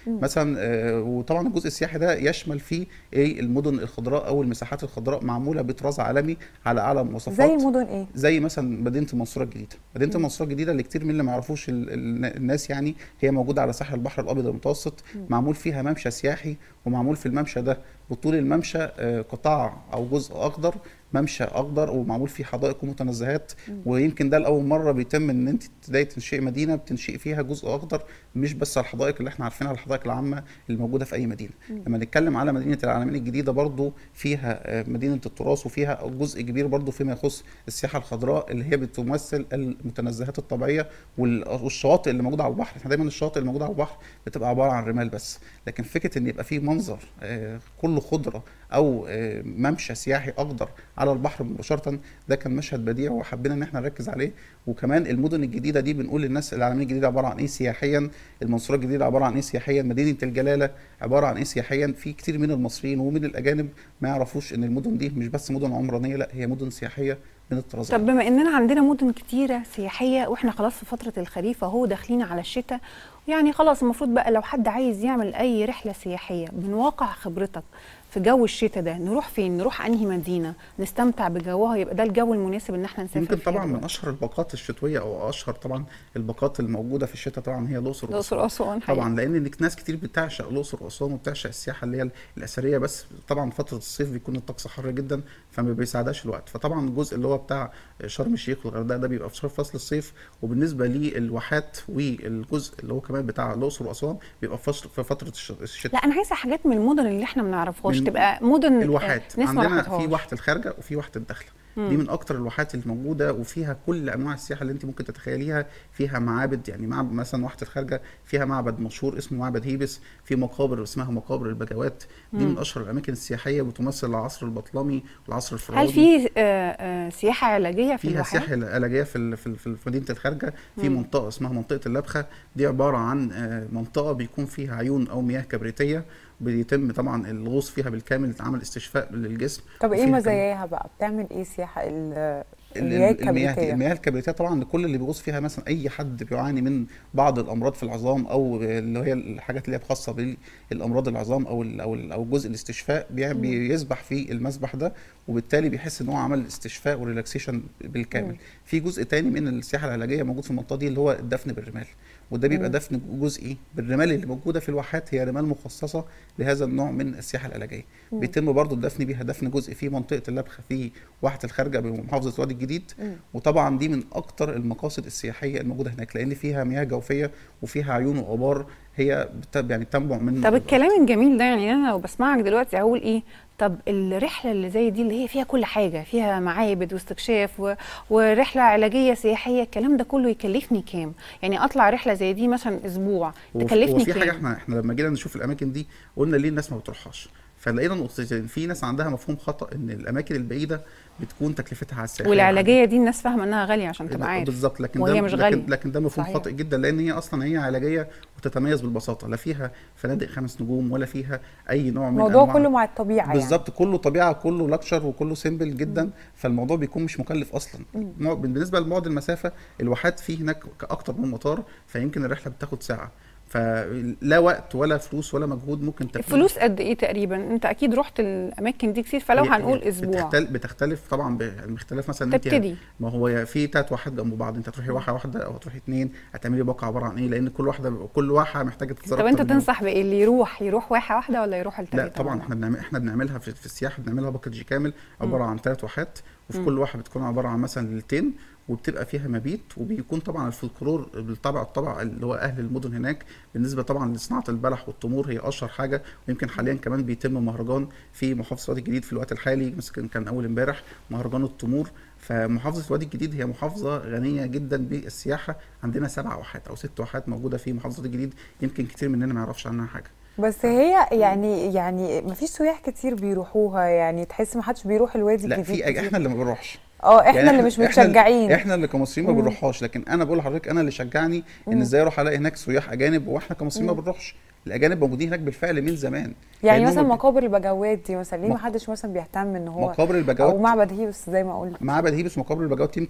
مثلا آه، وطبعا الجزء السياحي ده يشمل فيه ايه المدن الخضراء او المساحات الخضراء معموله بطراز عالمي على اعلى مواصفات زي المدن ايه زي مثلا مدينه المنصوره الجديده مدينه المنصوره الجديده اللي كتير من اللي ما يعرفوش ال- ال- الناس يعني هي موجوده على ساحل البحر الابيض المتوسط معمول فيها ممشى سياحي ومعمول في الممشى ده وطول الممشى آه، قطاع او جزء اخضر ممشى اخضر ومعمول فيه حدائق ومتنزهات ويمكن ده لاول مره بيتم ان انت تبداي تنشئي مدينه بتنشئي فيها جزء اخضر مش بس الحدائق اللي احنا عارفينها الحدائق العامه الموجوده في اي مدينه لما نتكلم على مدينه العالمين الجديده برضو فيها آه، مدينه التراث وفيها جزء كبير برضو فيما يخص السياحه الخضراء اللي هي بتمثل المتنزهات الطبيعيه وال- والشواطئ اللي موجوده على البحر احنا دايما الشواطئ اللي موجوده على البحر بتبقى عباره عن رمال بس لكن فكره ان يبقى فيه منظر آه، كله خضره او آه، ممشى سياحي اخضر على البحر مباشره ده كان مشهد بديع وحبينا ان احنا نركز عليه وكمان المدن الجديده دي بنقول للناس العالمين الجديده عباره عن ايه سياحيا المنصوره الجديده عباره عن ايه سياحيا مدينه الجلاله عباره عن ايه سياحيا في كتير من المصريين ومن الاجانب ما يعرفوش ان المدن دي مش بس مدن عمرانيه لا هي مدن سياحيه من الطراز طب بما اننا عندنا مدن كتيره سياحيه واحنا خلاص في فتره الخريف اهو داخلين على الشتاء يعني خلاص المفروض بقى لو حد عايز يعمل اي رحله سياحيه من واقع خبرتك في جو الشتاء ده نروح فين نروح انهي مدينه نستمتع بجوها يبقى ده الجو المناسب ان احنا نسافر يمكن فيه طبعا من دلوقتي. اشهر الباقات الشتويه او اشهر طبعا الباقات الموجوده في الشتاء طبعا هي الاقصر الاقصر واسوان حقيقي. طبعا لان إنك ناس كتير بتعشق الاقصر واسوان وبتعشق السياحه اللي هي الاثريه بس طبعا فتره الصيف بيكون الطقس حر جدا فما بيساعدهاش الوقت فطبعا الجزء اللي هو بتاع شرم الشيخ والغردقه ده بيبقى في شهر فصل الصيف وبالنسبه للواحات والجزء اللي هو كمان بتاع الاقصر واسوان بيبقى في فصل- في فتره الش- الشتاء لا انا عايزه حاجات من المدن اللي احنا ما نعرفهاش من تبقى مدن الواحات آه، ناس ما عندنا راحتهاش. في واحه الخارجه وفي واحه الداخله دي من اكتر الواحات اللي موجوده وفيها كل انواع السياحه اللي انت ممكن تتخيليها فيها معابد يعني معبد مثلا واحه الخارجه فيها معبد مشهور اسمه معبد هيبس في مقابر اسمها مقابر البجوات دي من اشهر الاماكن السياحيه بتمثل العصر البطلمي والعصر الفرعوني هل في آه، آه، سياحه علاجيه في فيها الواحات سياحه علاجيه في ال- في ال- في مدينه الخارجه في منطقه اسمها منطقه اللبخه دي عباره عن آه، منطقه بيكون فيها عيون او مياه كبريتيه بيتم طبعا الغوص فيها بالكامل يتعمل استشفاء للجسم طب ايه وفيها كمان- مزاياها بقى بتعمل ايه سياحه ال- ال- المياه ال- المياه الكبريتيه المياه الكبريتيه طبعا لكل اللي بيغوص فيها مثلا اي حد بيعاني من بعض الامراض في العظام او اللي هي الحاجات اللي هي خاصه بالامراض العظام او ال او ال او جزء الاستشفاء بي- بيسبح في المسبح ده وبالتالي بيحس ان هو عمل استشفاء وريلاكسيشن بالكامل في جزء تاني من السياحه العلاجيه موجود في المنطقه دي اللي هو الدفن بالرمال وده بيبقى دفن جزئي بالرمال اللي موجوده في الواحات هي رمال مخصصه لهذا النوع من السياحه العلاجيه بيتم برضو الدفن بيها دفن جزئي في منطقه اللبخه في واحه الخارجه بمحافظه وادي الجديد وطبعا دي من اكتر المقاصد السياحيه الموجوده هناك لان فيها مياه جوفيه وفيها عيون وابار هي بت- يعني تنبع من طب الكلام الجميل ده يعني انا لو بسمعك دلوقتي هقول ايه طب الرحله اللي زي دي اللي هي فيها كل حاجه فيها معابد واستكشاف و... ورحله علاجيه سياحيه الكلام ده كله يكلفني كام يعني اطلع رحله زي دي مثلا اسبوع وف- تكلفني وفي حاجه كام احنا احنا لما جينا نشوف الاماكن دي قلنا ليه الناس ما بتروحهاش فلقينا نقطتين في ناس عندها مفهوم خطا ان الاماكن البعيده بتكون تكلفتها على الساحل والعلاجيه دي الناس فاهمه انها غاليه عشان تبقى لا، عارف بالظبط لكن وهي ده مش لكن, غالية. لكن ده مفهوم صحيح. خاطئ جدا لان هي اصلا هي علاجيه وتتميز بالبساطه لا فيها فنادق خمس نجوم ولا فيها اي نوع من الموضوع أنواع- كله مع الطبيعه يعني بالظبط كله طبيعه كله لاكشر وكله سيمبل جدا فالموضوع بيكون مش مكلف اصلا مع- بالنسبه لبعد المسافه الواحات فيه هناك اكتر من مطار فيمكن الرحله بتاخد ساعه فلا وقت ولا فلوس ولا مجهود ممكن تكون الفلوس قد ايه تقريبا انت اكيد رحت الاماكن دي كتير فلو هي- هنقول هي اسبوع بتختلف, بتختلف طبعا ب- يعني باختلاف مثلا إن أنت تبتدي. ما هو في تلات واحات جنب بعض انت تروحي واحه واحده او تروحي اتنين هتعملي باقه عباره عن ايه لان كل واحده كل واحه محتاجه تتزرع طب انت أكتر من تنصح بايه اللي يروح يروح واحه واحده ولا يروح التلاته لا طبعا مع احنا بنعمل احنا بنعملها في, في السياحه بنعملها باكج كامل عباره عن ثلاث واحات وفي كل واحه بتكون عباره عن مثلا ليلتين وبتبقى فيها مبيت وبيكون طبعا الفلكلور بالطبع الطبع اللي هو اهل المدن هناك بالنسبه طبعا لصناعه البلح والتمور هي اشهر حاجه ويمكن حاليا كمان بيتم مهرجان في محافظه وادي الجديد في الوقت الحالي مثلا كان اول امبارح مهرجان التمور فمحافظه وادي الجديد هي محافظه غنيه جدا بالسياحه عندنا سبع واحات او ست واحات موجوده في محافظه وادي الجديد يمكن كتير مننا ما يعرفش عنها حاجه بس هي يعني يعني ما فيش سياح كتير بيروحوها يعني تحس ما حدش بيروح الوادي لا الجديد في كتير. احنا اللي ما بنروحش اه احنا يعني اللي مش إحنا- متشجعين احنا اللي كمصريين ما بنروحهاش لكن انا بقول لحضرتك انا اللي شجعني ان ازاي اروح الاقي هناك سياح اجانب واحنا كمصريين ما بنروحش الاجانب موجودين هناك بالفعل من زمان يعني لأنهم مثلا بي- مقابر البجوات دي مثلا ليه ما مق- حدش مثلا بيهتم ان هو مقابر البجوات او معبد هيبس زي ما قلت معبد هيبس ومقابر البجوات يمكن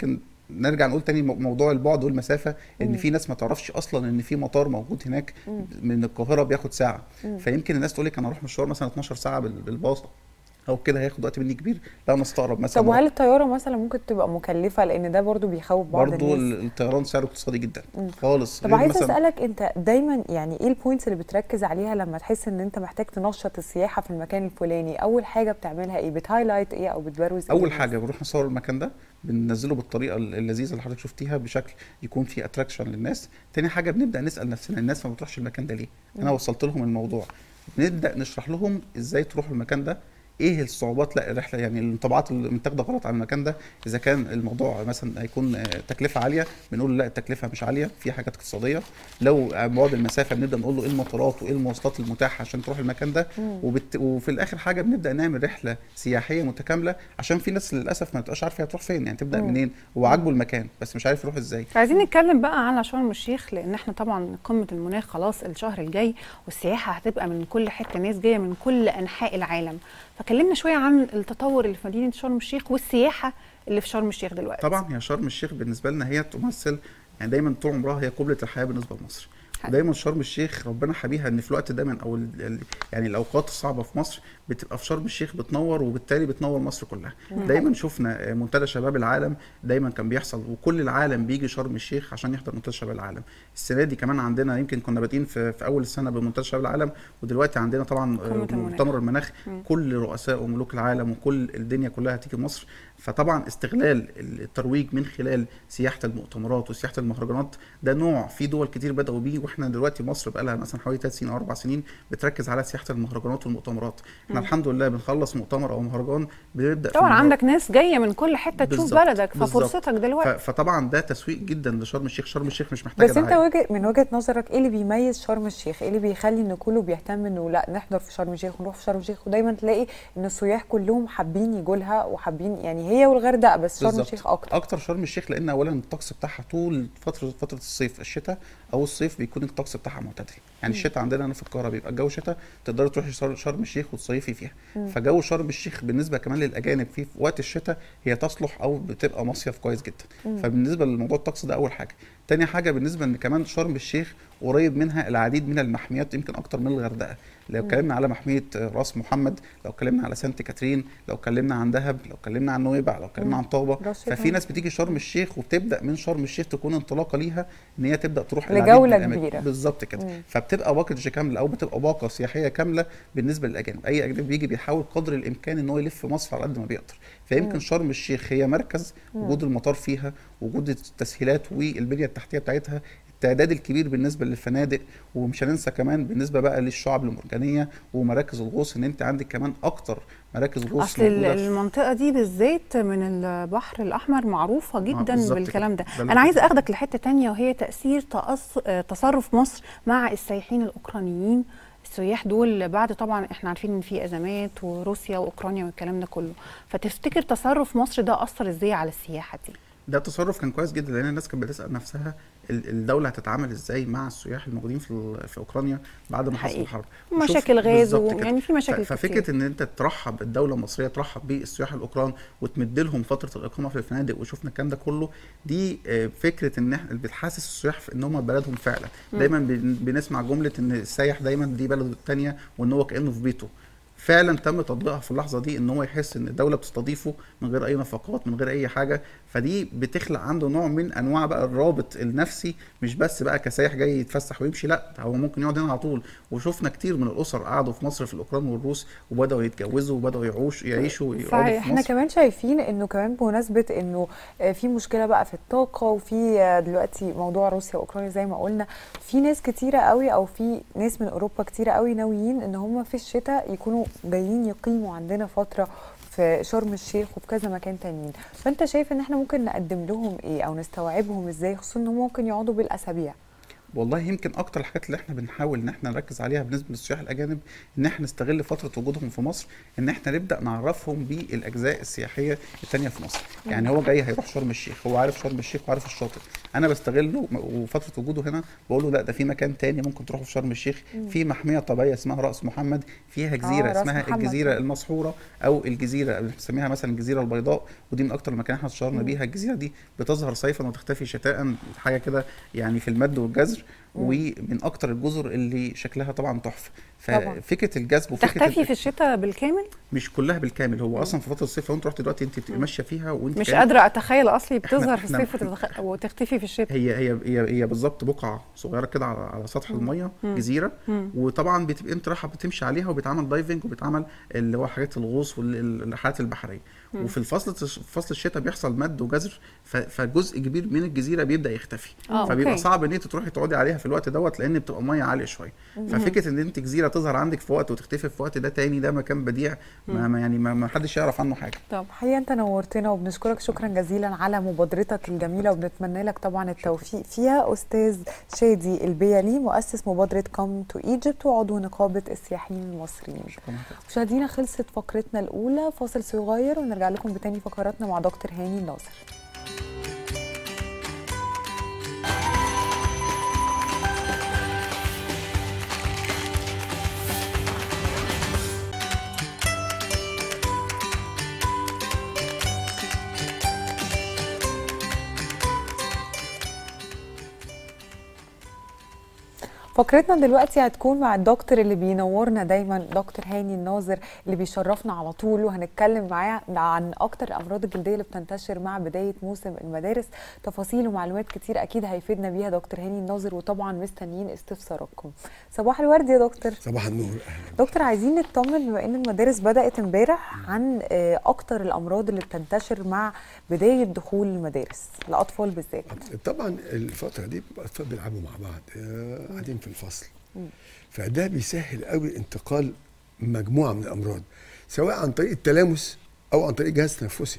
نرجع نقول تاني مو- موضوع البعد والمسافه ان في ناس ما تعرفش اصلا ان في مطار موجود هناك من القاهره بياخد ساعه فيمكن الناس تقول لك انا اروح مشوار مثلا 12 ساعه بال- بالباص او كده هياخد وقت مني كبير لا انا استغرب مثلا طب وهل الطياره مثلا ممكن تبقى مكلفه لان ده برضو بيخوف بعض برضه الناس ال- الطيران سعره اقتصادي جدا خالص طب غير عايزه مثلاً- اسالك انت دايما يعني ايه البوينتس اللي بتركز عليها لما تحس ان انت محتاج تنشط السياحه في المكان الفلاني اول حاجه بتعملها ايه بتهايلايت ايه او بتبروز ايه اول للناس؟ حاجه بنروح نصور المكان ده بننزله بالطريقه اللذيذه اللي حضرتك شفتيها بشكل يكون فيه اتراكشن للناس تاني حاجه بنبدا نسال نفسنا الناس ما بتروحش المكان ده ليه انا وصلت لهم الموضوع بنبدا نشرح لهم ازاي تروحوا المكان ده ايه الصعوبات لا الرحله يعني الانطباعات اللي متاخده غلط عن المكان ده اذا كان الموضوع مثلا هيكون آه، تكلفه عاليه بنقول له لا التكلفه مش عاليه في حاجات اقتصاديه لو بعد المسافه بنبدا نقول له ايه المطارات وايه المواصلات المتاحه عشان تروح المكان ده وبت... وفي الاخر حاجه بنبدا نعمل رحله سياحيه متكامله عشان في ناس للاسف ما بتبقاش عارفه هتروح فين يعني تبدا منين هو عاجبه المكان بس مش عارف يروح ازاي عايزين نتكلم بقى على شرم الشيخ لان احنا طبعا قمه المناخ خلاص الشهر الجاي والسياحه هتبقى من كل حته ناس جايه من كل انحاء العالم فكلمنا شويه عن التطور اللي في مدينه شرم الشيخ والسياحه اللي في شرم الشيخ دلوقتي طبعا هي شرم الشيخ بالنسبه لنا هي تمثل يعني دايما طول عمرها هي قبله الحياه بالنسبه لمصر دايما شرم الشيخ ربنا حبيها ان في الوقت دايما او ال- ال- يعني الاوقات الصعبه في مصر بتبقى في شرم الشيخ بتنور وبالتالي بتنور مصر كلها دايما شفنا منتدى شباب العالم دايما كان بيحصل وكل العالم بيجي شرم الشيخ عشان يحضر منتدى شباب العالم السنه دي كمان عندنا يمكن كنا بادئين في, في اول السنه بمنتدى شباب العالم ودلوقتي عندنا طبعا قمة المناخ. مؤتمر المناخ كل رؤساء وملوك العالم وكل الدنيا كلها هتيجي مصر فطبعا استغلال الترويج من خلال سياحه المؤتمرات وسياحه المهرجانات ده نوع في دول كتير بداوا بيه واحنا دلوقتي مصر بقى لها مثلا حوالي 3 سنين او 4 سنين بتركز على سياحه المهرجانات والمؤتمرات احنا الحمد لله بنخلص مؤتمر او مهرجان بنبدا في طبعا المهر- عندك ناس جايه من كل حته تشوف بالظبط، بلدك بالظبط. ففرصتك ف- دلوقتي فطبعا ده تسويق جدا لشرم الشيخ شرم الشيخ مش محتاجه بس انت دعاية. وجه من وجهه نظرك ايه اللي بيميز شرم الشيخ؟ ايه اللي بيخلي ان كله بيهتم انه لا نحضر في شرم الشيخ ونروح في شرم الشيخ ودايما تلاقي ان السياح كلهم حابين يجوا لها وحابين يعني هي والغردقه بس شرم بالظبط. الشيخ اكتر اكتر شرم الشيخ لان اولا الطقس بتاعها طول فتره فتره الصيف الشتاء او الصيف بيكون الطقس بتاعها معتدل يعني الشتاء عندنا هنا في القاهره بيبقى الجو شتاء تقدري تروحي شر- شرم الشيخ وتصيفي فيها فجو شرم الشيخ بالنسبه كمان للاجانب في وقت الشتاء هي تصلح او بتبقى مصيف كويس جدا فبالنسبه لموضوع الطقس ده اول حاجه تاني حاجه بالنسبه ان كمان شرم الشيخ قريب منها العديد من المحميات يمكن اكتر من الغردقه لو اتكلمنا على محميه راس محمد لو اتكلمنا على سانت كاترين لو اتكلمنا عن دهب لو اتكلمنا عن نويبع لو اتكلمنا عن طابه راس ففي شيطان. ناس بتيجي شرم الشيخ وبتبدا من شرم الشيخ تكون انطلاقه ليها ان هي تبدا تروح العديد لجولة من الأماكن. كبيرة. بالظبط كده فبتبقى باكج كامله او بتبقى باقه سياحيه كامله بالنسبه للاجانب اي اجنبي بيجي بيحاول قدر الامكان ان هو يلف مصر على قد ما بيقدر فيمكن شرم الشيخ هي مركز وجود المطار فيها وجود التسهيلات والبنيه التحتيه بتاعتها التعداد الكبير بالنسبه للفنادق ومش هننسى كمان بالنسبه بقى للشعب المرجانيه ومراكز الغوص ان انت عندك كمان اكتر مراكز غوص اصل ال- موجودة في- المنطقه دي بالذات من البحر الاحمر معروفه جدا بالظبط بالكلام ده كده. ده اللي انا كنت- عايزه اخدك لحته تانية وهي تاثير تأص... آه، تصرف مصر مع السائحين الاوكرانيين السياح دول بعد طبعا احنا عارفين ان في ازمات وروسيا واوكرانيا والكلام ده كله فتفتكر تصرف مصر ده اثر ازاي على السياحه دي ده تصرف كان كويس جدا لان الناس كانت بتسال نفسها ال- الدوله هتتعامل ازاي مع السياح الموجودين في ال- في اوكرانيا بعد ما حصل حقيقي. الحرب ومشاكل وشوف- غاز بالظبط و- كده. يعني في مشاكل ف- ففكره كتير. ان انت ترحب الدوله المصريه ترحب بالسياح الاوكران وتمد لهم فتره الاقامه في الفنادق وشفنا الكلام ده كله دي آه، فكره ان احنا بتحسس السياح في ان هم بلدهم فعلا دايما بن- بنسمع جمله ان السايح دايما دي بلده الثانيه وان هو كانه في بيته فعلا تم تطبيقها في اللحظه دي ان هو يحس ان الدوله بتستضيفه من غير اي نفقات من غير اي حاجه فدي بتخلق عنده نوع من انواع بقى الرابط النفسي مش بس بقى كسايح جاي يتفسح ويمشي لا ده هو ممكن يقعد هنا على طول وشفنا كتير من الاسر قعدوا في مصر في الاوكران والروس وبداوا يتجوزوا وبداوا يعوش يعيشوا ويقعدوا صحيح في احنا مصر كمان شايفين انه كمان بمناسبه انه آه، في مشكله بقى في الطاقه وفي آه، دلوقتي موضوع روسيا واوكرانيا زي ما قلنا في ناس كتيره قوي او في ناس من اوروبا كتيره قوي ناويين ان هم في الشتاء يكونوا جايين يقيموا عندنا فتره في شرم الشيخ وفي كذا مكان تانيين فانت شايف ان احنا ممكن نقدم لهم ايه او نستوعبهم ازاي خصوصا ان هم ممكن يقعدوا بالاسابيع والله يمكن اكتر الحاجات اللي احنا بنحاول ان احنا نركز عليها بالنسبه للسياح الاجانب ان احنا نستغل فتره وجودهم في مصر ان احنا نبدا نعرفهم بالاجزاء السياحيه التانية في مصر يعني هو جاي هيروح شرم الشيخ هو عارف شرم الشيخ وعارف الشاطئ انا بستغله م- وفتره وجوده هنا بقول له لا ده في مكان تاني ممكن تروحوا في شرم الشيخ في محميه طبيعيه اسمها راس محمد فيها جزيره راس اسمها محمد. الجزيره المسحوره او الجزيره اللي بنسميها مثلا الجزيره البيضاء ودي من اكتر المكان احنا اشتهرنا بيها الجزيره دي بتظهر صيفا وتختفي شتاء حاجه كده يعني في المد والجزر ومن اكتر الجزر اللي شكلها طبعا تحفه طبعاً. ففكره الجذب وفكره تختفي ال- في الشتاء بالكامل مش كلها بالكامل هو اصلا في فتره الصيف لو انت رحت دلوقتي انت بتبقي ماشيه فيها وانت مش كأنك- قادره اتخيل اصلي إحنا- بتظهر في إحنا- الصيف وتتخ... وتختفي في الشتاء هي هي هي هي بالظبط بقعه صغيره كده على على سطح الميه جزيره وطبعا بتبقى انت رايحه بتمشي عليها وبيتعمل دايفنج وبيتعمل اللي هو حاجات الغوص والرحلات البحريه وفي الفصل فصل الشتاء بيحصل مد وجزر ف- فجزء كبير من الجزيره بيبدا يختفي آه، فبيبقى أوكي. صعب ان انت تروحي تقعدي عليها في الوقت دوت لان بتبقى ميه عاليه شويه ففكره ان انت جزيره تظهر عندك في وقت وتختفي في وقت ده تاني ده مكان بديع ما ما يعني ما ما حدش يعرف عنه حاجه طب حقيقة انت نورتنا وبنشكرك شكرا جزيلا على مبادرتك الجميلة وبنتمنى لك طبعا التوفيق فيها استاذ شادي البيلي مؤسس مبادرة كوم تو ايجيبت وعضو نقابة السياحيين المصريين مشاهدينا خلصت فقرتنا الاولى فاصل صغير ونرجع لكم بتاني فقراتنا مع دكتور هاني الناصر فقرتنا دلوقتي هتكون مع الدكتور اللي بينورنا دايما دكتور هاني الناظر اللي بيشرفنا على طول وهنتكلم معاه عن اكتر الامراض الجلديه اللي بتنتشر مع بدايه موسم المدارس تفاصيل ومعلومات كتير اكيد هيفيدنا بيها دكتور هاني الناظر وطبعا مستنيين استفساراتكم صباح الورد يا دكتور صباح النور اهلا دكتور عايزين نطمن بما ان المدارس بدات امبارح عن آه، اكتر الامراض اللي بتنتشر مع بدايه دخول المدارس الاطفال بالذات طبعا الفتره دي بيبقى الاطفال بيلعبوا مع بعض آه، قاعدين في الفصل فده بيسهل قوي انتقال مجموعه من الامراض سواء عن طريق التلامس او عن طريق جهاز تنفسي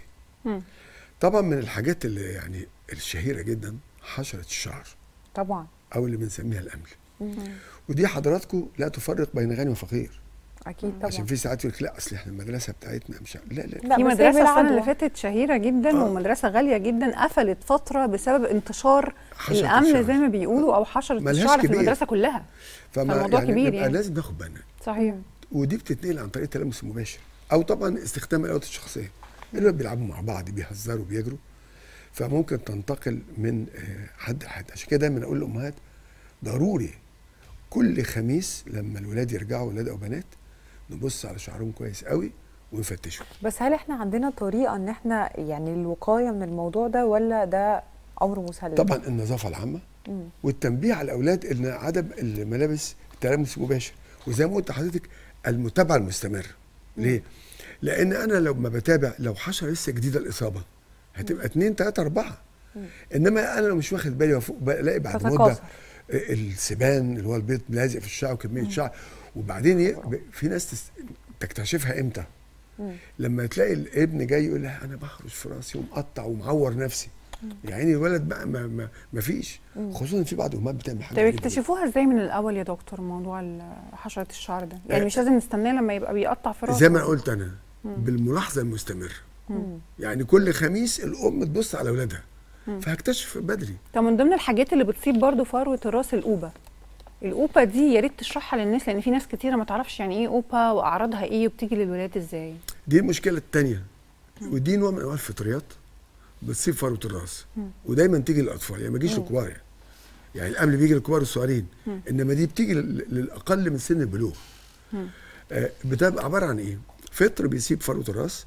طبعا من الحاجات اللي يعني الشهيره جدا حشره الشعر طبعا او اللي بنسميها الامل ودي حضراتكم لا تفرق بين غني وفقير اكيد طبعا عشان في ساعات يقول لك لا اصل احنا المدرسه بتاعتنا مش ع- لا لا, لا، في بس هي مدرسه السنه بالعدوى. اللي فاتت شهيره جدا آه. ومدرسه غاليه جدا قفلت فتره بسبب انتشار حشرة الامل الشعر. زي ما بيقولوا او حشره ملهاش الشعر في كبير. المدرسه كلها فما فالموضوع يعني كبير نبقى يعني. لازم ناخد بالنا صحيح ودي بتتنقل عن طريق التلامس المباشر او طبعا استخدام الادوات الشخصيه اللي بيلعبوا مع بعض بيهزروا بيجروا فممكن تنتقل من آه، حد لحد عشان كده دايما اقول للامهات ضروري كل خميس لما الولاد يرجعوا ولاد او بنات نبص على شعرهم كويس قوي ونفتشهم بس هل احنا عندنا طريقه ان احنا يعني الوقايه من الموضوع ده ولا ده امر مسلم طبعا النظافه العامه والتنبيه على الاولاد ان عدم الملابس التلامس المباشر وزي ما قلت لحضرتك المتابعه المستمره ليه؟ لان انا لو ما بتابع لو حشره لسه جديده الاصابه هتبقى اتنين تلاته اربعه انما انا لو مش واخد بالي وفوق بلاقي بعد مده تتكاثر. السبان اللي هو البيض لازق في الشعر وكميه شعر وبعدين ي- ب- في ناس تس- تكتشفها امتى؟ لما تلاقي الابن جاي يقول لها انا بحرش في راسي ومقطع ومعور نفسي يعني الولد بقى ما, ما, ما فيش خصوصا إن في بعض الامهات بتعمل حاجه طيب غريبة جداً. اكتشفوها ازاي من الاول يا دكتور موضوع ال- حشره الشعر ده يعني آه. مش لازم نستناه لما يبقى بيقطع في راسه زي ما قلت انا بالملاحظه المستمره يعني كل خميس الام تبص على اولادها فهكتشف بدري طب من ضمن الحاجات اللي بتصيب برضو فروه الراس القوبه القوبه دي يا ريت تشرحها للناس لان في ناس كتيره ما تعرفش يعني ايه قوبه واعراضها ايه وبتيجي للولاد ازاي دي المشكله الثانيه ودي نوع من انواع الفطريات بتصيب فروه الراس ودايما تيجي للاطفال يعني ما تجيش للكبار يعني يعني الامل بيجي للكبار الصغيرين انما دي بتيجي لل- للاقل من سن البلوغ آه بتبقى عباره عن ايه فطر بيسيب فروه الراس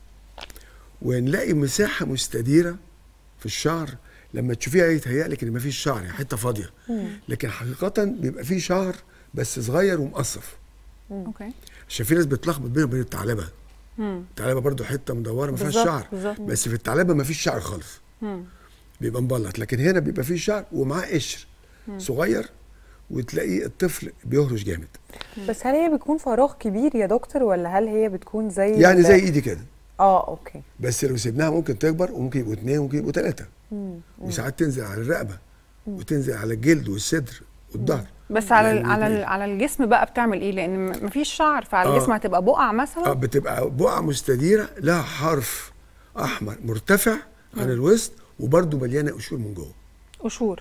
ونلاقي مساحه مستديره في الشعر لما تشوفيها يتهيأ لك ان مفيش شعر يعني حته فاضيه لكن حقيقه بيبقى فيه شعر بس صغير ومقصف اوكي عشان في ناس بتلخبط بينه وبين الثعلبه مم. الثعلبه برضو حته مدوره ما فيهاش بالظبط، شعر بالظبط. بس في الثعلبه ما فيش شعر خالص مم. بيبقى مبلط لكن هنا بيبقى فيه شعر ومعاه قشر صغير وتلاقي الطفل بيهرش جامد بس هل هي بتكون فراغ كبير يا دكتور ولا هل هي بتكون زي يعني ال- زي ايدي كده اه اوكي بس لو سيبناها ممكن تكبر وممكن يبقوا اثنين وممكن يبقوا ثلاثه وساعات تنزل على الرقبه وتنزل على الجلد والصدر والظهر بس على يعني ال على ال الاتنين. على الجسم بقى بتعمل ايه لان م- مفيش شعر فعلى آه. الجسم هتبقى بقع اه مثلا بتبقى بقعه مستديره لها حرف احمر مرتفع عن الوسط وبرده مليانه قشور من جوه قشور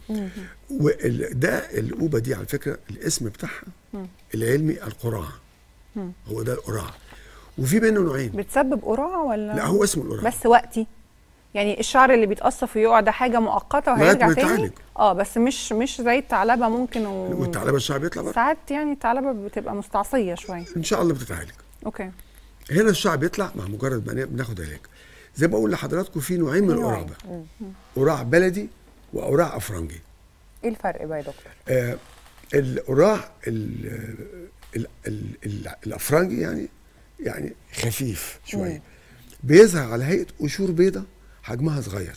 وده القوبه دي على فكره الاسم بتاعها العلمي القراع هو ده القراع وفي منه نوعين بتسبب قراع ولا لا هو اسمه القراع بس وقتي يعني الشعر اللي بيتقصف ويقع ده حاجه مؤقته لغاية وهيرجع ما تاني يتعالج. اه بس مش مش زي الثعلبه ممكن و... والثعلبه الشعر بيطلع بره ساعات يعني الثعلبه بتبقى مستعصيه شويه ان شاء الله بتتعالج اوكي هنا الشعر بيطلع مع مجرد ما بناخد علاج زي ما بقول لحضراتكم في نوعين من القراع نوعين. بقى قراع بلدي وقراع افرنجي ايه الفرق بقى يا دكتور آه القراع ال- ال- ال- ال- الافرنجي يعني يعني خفيف شويه بيظهر على هيئه قشور بيضة حجمها صغير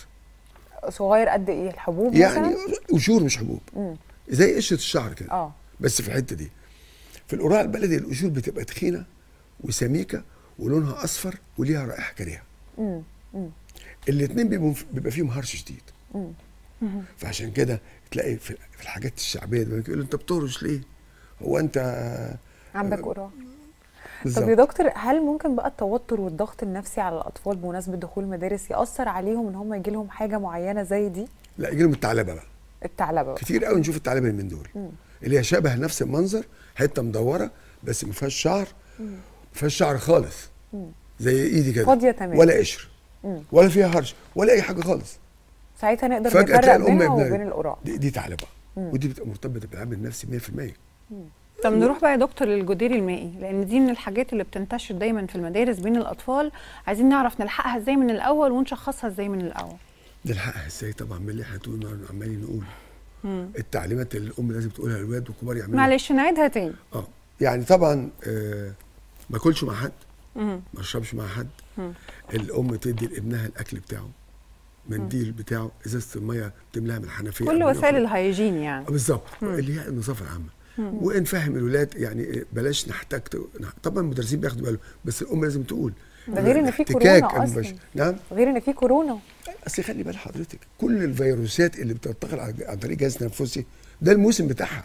صغير قد ايه الحبوب يعني مثلا قشور مش حبوب مم. زي قشره الشعر كده اه بس في الحته دي في القراع البلدي القشور بتبقى تخينه وسميكه ولونها اصفر وليها رائحه كريهه مم. مم. الاثنين بيبقوا بيبقى فيهم هرش شديد مم. فعشان كده تلاقي في في الحاجات الشعبيه دي يقول انت بتهرش ليه؟ هو انت عندك قراء بالظبط. طب يا دكتور هل ممكن بقى التوتر والضغط النفسي على الاطفال بمناسبه دخول المدارس ياثر عليهم ان هم يجي لهم حاجه معينه زي دي لا يجي لهم الثعلبه بقى الثعلبه بقى. كتير قوي نشوف الثعلبه اللي من دول اللي هي شبه نفس المنظر حته مدوره بس ما فيهاش شعر ما فيهاش شعر خالص زي ايدي كده فاضية تمام. ولا قشر ولا فيها هرش ولا اي حاجه خالص ساعتها نقدر فجاه نفرق تلاقي الام بينها ابنها وبين القراء دي, دي ثعلبه ودي بتبقى مرتبطه بالعامل النفسي 100% طب نروح بقى يا دكتور للجدير المائي لان دي من الحاجات اللي بتنتشر دايما في المدارس بين الاطفال عايزين نعرف نلحقها ازاي من الاول ونشخصها ازاي من الاول نلحقها ازاي طبعا من اللي احنا طول النهار عمالين نقول التعليمات اللي الام لازم تقولها للولاد والكبار يعملوها معلش نعيدها تاني اه يعني طبعا آه ما اكلش مع حد مم. ما اشربش مع حد الام تدي لابنها الاكل بتاعه منديل بتاعه ازازه الميه تملاها من الحنفيه كل قبل ما وسائل يخرج. الهيجين يعني آه، بالظبط اللي هي النظافه العامه ونفهم الولاد يعني بلاش نحتاج طبعا المدرسين بياخدوا بالهم بس الام لازم تقول ده غير إن في الاحتكاك كورونا المباشر. أصلاً. نعم غير ان في كورونا اصل خلي بال حضرتك كل الفيروسات اللي بتنتقل عن عن طريق جهاز تنفسي ده الموسم بتاعها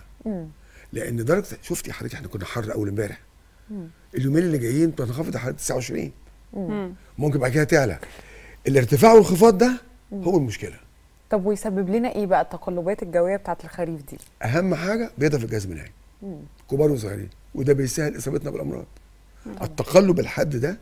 لان درجه شفتي حضرتك احنا كنا حر اول امبارح اليومين اللي جايين بتنخفض حوالي 29 ممكن بعد كده تعلى الارتفاع والانخفاض ده هو المشكله طب ويسبب لنا ايه بقى التقلبات الجويه بتاعت الخريف دي اهم حاجه بيضه في الجهاز المناعي كبار وصغيرين وده بيسهل اصابتنا بالامراض التقلب الحاد ده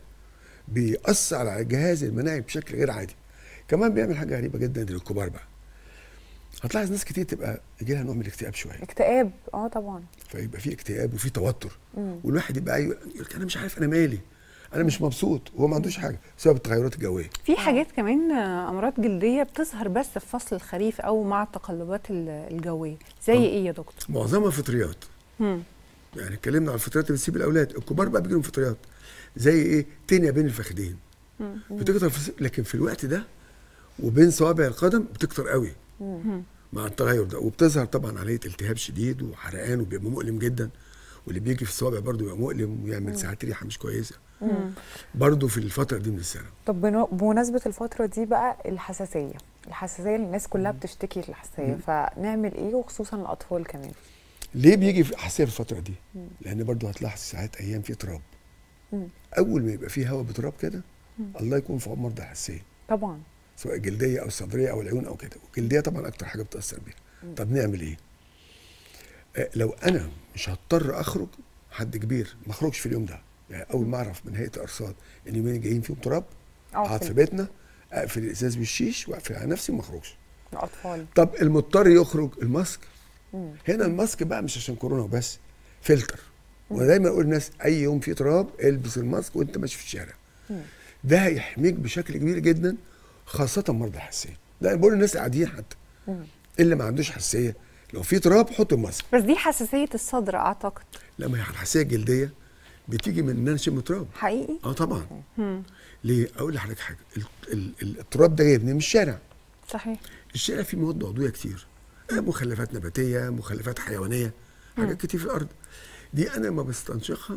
بيأثر على الجهاز المناعي بشكل غير عادي كمان بيعمل حاجه غريبه جدا للكبار بقى هتلاحظ ناس كتير تبقى يجي لها نوع من الاكتئاب شويه اكتئاب اه طبعا فيبقى في اكتئاب وفي توتر والواحد يبقى أيوة يقول لك انا مش عارف انا مالي انا مش مبسوط وهو ما عندوش حاجه بسبب التغيرات الجويه في حاجات كمان آه، امراض جلديه بتظهر بس في فصل الخريف او مع التقلبات ال- الجويه زي ايه يا دكتور معظمها فطريات مم. يعني اتكلمنا عن الفطريات اللي بتسيب الاولاد الكبار بقى بيجي لهم فطريات زي ايه تنيا بين الفخذين بتكتر في لكن في الوقت ده وبين صوابع القدم بتكتر قوي مع التغير ده وبتظهر طبعا عليه التهاب شديد وحرقان وبيبقى مؤلم جدا واللي بيجي في الصوابع برضه بيبقى مؤلم ويعمل ساعات ريحه مش كويسه برضه في الفتره دي من السنه طب بنو- بمناسبه الفتره دي بقى الحساسيه الحساسيه اللي الناس كلها بتشتكي الحساسيه فنعمل ايه وخصوصا الاطفال كمان ليه بيجي في حساسيه في الفتره دي؟ لان برضه هتلاحظ ساعات ايام في تراب اول ما يبقى في هواء بتراب كده الله يكون في عون مرضى الحساسيه طبعا سواء جلديه او صدريه او العيون او كده والجلديه طبعا اكتر حاجه بتاثر بيها طب نعمل ايه آه لو انا مش هضطر اخرج حد كبير ما اخرجش في اليوم ده يعني اول ما اعرف من هيئه الارصاد ان اليومين الجايين فيهم تراب أقعد اقعد في في بيتنا اقفل الازاز بالشيش واقفل على نفسي وما اخرجش الاطفال طب المضطر يخرج الماسك هنا الماسك بقى مش عشان كورونا وبس فلتر وانا دايما اقول للناس اي يوم في تراب البس الماسك وانت ماشي في الشارع ده هيحميك بشكل كبير جدا خاصه مرضى الحساسيه ده انا بقول للناس قاعدين حتى اللي ما عندوش حساسيه لو في تراب حط الماسك بس دي حساسيه الصدر اعتقد لما هي الحساسيه الجلديه بتيجي من ان انا اشم تراب حقيقي اه طبعا ليه اقول لحضرتك حاجه ال- ال- ال- التراب ده جاي منين من الشارع صحيح الشارع فيه مواد عضويه كتير مخلفات نباتيه مخلفات حيوانيه حاجات كتير في الارض دي انا لما بستنشقها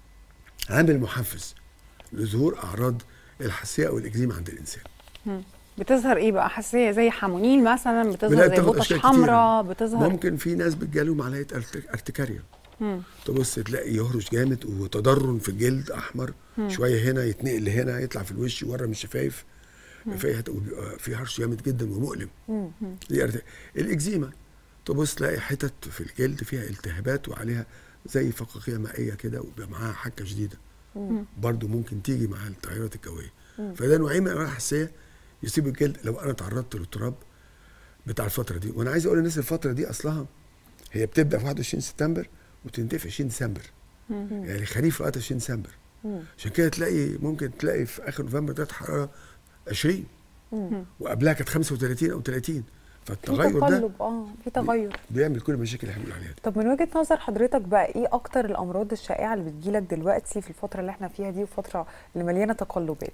عامل محفز لظهور اعراض الحساسيه او الاكزيما عند الانسان بتظهر ايه بقى حساسيه زي حمونيل مثلا لا، بتظهر زي بتاخد بطش أشكال حمراء كتيرة. بتظهر ممكن في ناس بتجالهم علامه ارت- ارتكاريا تبص تلاقي يهرش جامد وتضرن في الجلد احمر شويه هنا يتنقل لهنا يطلع في الوش ورا من الشفايف في وبيبقى في هرش جامد جدا ومؤلم دي ارت- الاكزيما تبص تلاقي حتت في الجلد فيها التهابات وعليها زي فقاقيع مائيه كده وبيبقى معاها حكه شديده برضو ممكن تيجي مع التغيرات الجويه فده نوعين من انواع الحساسيه يصيب الجلد لو انا تعرضت للتراب بتاع الفتره دي وانا عايز اقول للناس الفتره دي اصلها هي بتبدا في 21 سبتمبر وتنتهي في 20 ديسمبر يعني خريف لغايه 20 ديسمبر عشان كده تلاقي ممكن تلاقي في اخر نوفمبر درجه حراره 20 وقبلها كانت 35 او 30 في فالتغير ده تقلب اه في تغير بيعمل كل المشاكل اللي احنا بنقول عليها دي طب من وجهة نظر حضرتك بقى ايه اكتر الامراض الشائعة اللي بتجيلك دلوقتي في الفترة اللي احنا فيها دي وفترة اللي مليانة تقلبات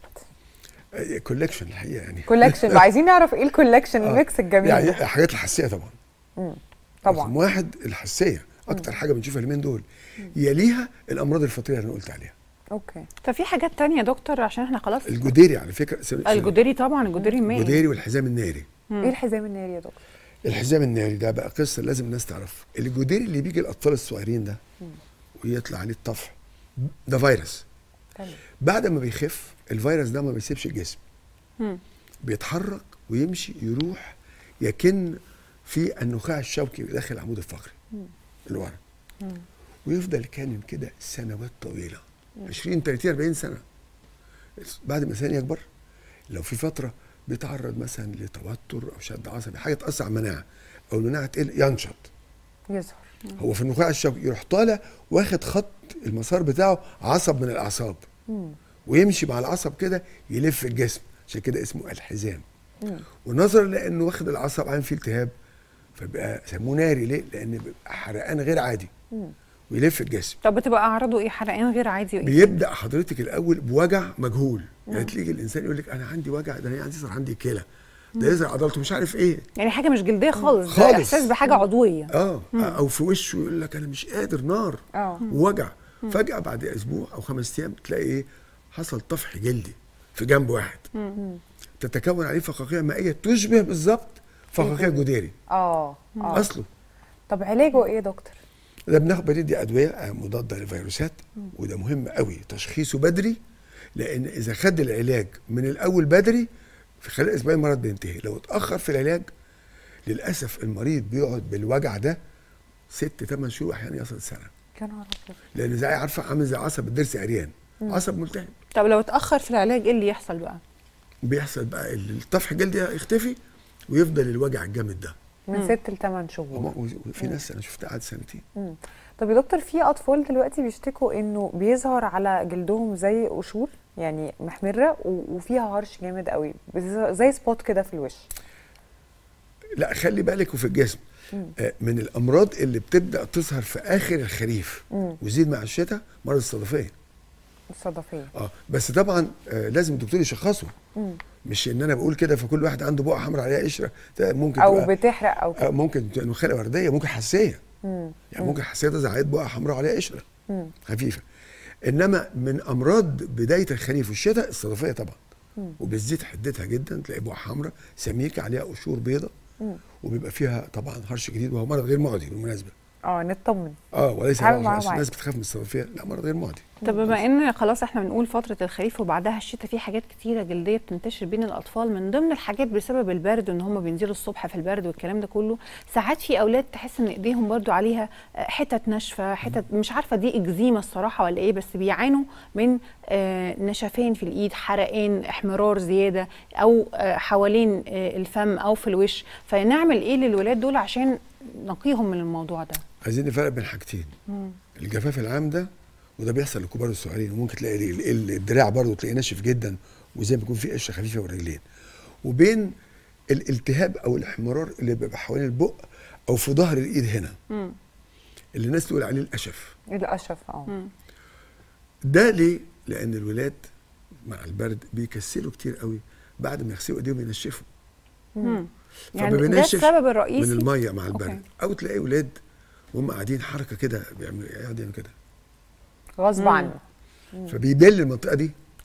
كولكشن الحقيقه يعني كولكشن بقى عايزين نعرف ايه الكولكشن آه. الميكس الجميل يعني ده حاجات الحساسيه طبعا رقم طبعا واحد الحساسيه اكتر حاجه بنشوفها اليومين دول يليها الامراض الفطريه اللي انا قلت عليها اوكي طب في حاجات تانية يا دكتور عشان احنا خلاص الجديري على فكره س- س- الجدري طبعا الجدري المائي الجديري والحزام الناري ايه الحزام الناري يا دكتور الحزام الناري ده بقى قصه لازم الناس تعرفها الجديري اللي بيجي الاطفال الصغيرين ده ويطلع عليه الطفح ده فيروس تمام بعد ما بيخف الفيروس ده ما بيسيبش الجسم مم. بيتحرك ويمشي يروح يكن في النخاع الشوكي داخل العمود الفقري اللي ورا ويفضل كانن كده سنوات طويله 20 30 40 سنه بعد ما الانسان يكبر لو في فتره بيتعرض مثلا لتوتر او شد عصبي حاجه تاثر على المناعه او المناعه تقل ينشط يظهر هو في النخاع الشوكي يروح طالع واخد خط المسار بتاعه عصب من الاعصاب ويمشي مع العصب كده يلف الجسم عشان كده اسمه الحزام ونظرا لانه واخد العصب عامل فيه التهاب فبقى سموه ناري ليه؟ لان بيبقى حرقان غير عادي ويلف الجسم طب بتبقى اعراضه ايه حرقان غير عادي وايه بيبدا حضرتك الاول بوجع مجهول يعني تلاقي الانسان يقول لك انا عندي وجع ده انا عندي صار عندي كلى ده يظهر عضلته مش عارف ايه يعني حاجه مش جلديه خالص ده خالص. احساس بحاجه عضويه اه او في وشه يقول لك انا مش قادر نار اه ووجع فجاه بعد اسبوع او خمس ايام تلاقي ايه حصل طفح جلدي في جنب واحد تتكون عليه فقاقيع مائيه تشبه بالظبط فقاقيع جديري اه اه اصله طب علاجه ايه يا دكتور ده بناخد بندي ادويه آه، مضاده للفيروسات وده مهم قوي تشخيصه بدري لان اذا خد العلاج من الاول بدري في خلال اسبوعين المرض بينتهي لو اتاخر في العلاج للاسف المريض بيقعد بالوجع ده ست ثمان شهور احيانا يصل سنه يا نهار ابيض لان زي عارفه عامل زي عصب الضرس عريان عصب ملتهب طب لو اتاخر في العلاج ايه اللي يحصل بقى بيحصل بقى الطفح الجلدي يختفي ويفضل الوجع الجامد ده من ست لثمان شهور وما- وفي ناس انا شفتها قعدت سنتين مم. طب يا دكتور في اطفال دلوقتي بيشتكوا انه بيظهر على جلدهم زي قشور يعني محمره و- وفيها هرش جامد قوي بز- زي سبوت كده في الوش لا خلي بالك وفي الجسم آه، من الامراض اللي بتبدا تظهر في اخر الخريف وتزيد مع الشتاء مرض الصدفيه الصدفيه اه بس طبعا آه لازم الدكتور يشخصه مش ان انا بقول كده فكل واحد عنده بقعه حمراء عليها قشره ده ممكن او تبقى- بتحرق او آه كده ممكن تبقى نخاله ورديه ممكن حساسيه يعني ممكن حساسيه تظهر عليها بقعه حمراء عليها قشره خفيفه انما من امراض بدايه الخريف والشتاء الصدفيه طبعا وبتزيد حدتها جدا تلاقي بقعه حمراء سميكه عليها قشور بيضاء وبيبقى فيها طبعا هرش جديد وهو مرض غير معدي بالمناسبه اه نطمن اه وليس نتعامل مرض معاه عشان معاك. الناس بتخاف من الصدفيه لا مرض غير معدي طب بما ان خلاص احنا بنقول فتره الخريف وبعدها الشتاء في حاجات كتيره جلديه بتنتشر بين الاطفال من ضمن الحاجات بسبب البرد ان هم بينزلوا الصبح في البرد والكلام ده كله ساعات في اولاد تحس ان ايديهم برضو عليها آه، حتت ناشفه حتت مش عارفه دي اكزيما الصراحه ولا ايه بس بيعانوا من آه، نشفان في الايد حرقان احمرار زياده او آه، حوالين آه، الفم او في الوش فنعمل ايه للولاد دول عشان نقيهم من الموضوع ده عايزين نفرق بين حاجتين الجفاف العام ده وده بيحصل للكبار والصغيرين وممكن تلاقي ال- ال- الدراع برضه تلاقيه ناشف جدا وزي ما يكون فيه قشره خفيفه والرجلين وبين الالتهاب او الاحمرار اللي بيبقى حوالين البق او في ظهر الايد هنا اللي الناس تقول عليه الاشف الاشف اه ده ليه لان الولاد مع البرد بيكسلوا كتير قوي بعد ما يغسلوا ايديهم ينشفوا يعني ده فبينشف السبب الرئيسي من الميه مع البرد أوكي. او تلاقي ولاد وهم قاعدين حركه كده بيعملوا يقعدوا يعملوا كده غصب عنه فبيبل المنطقه دي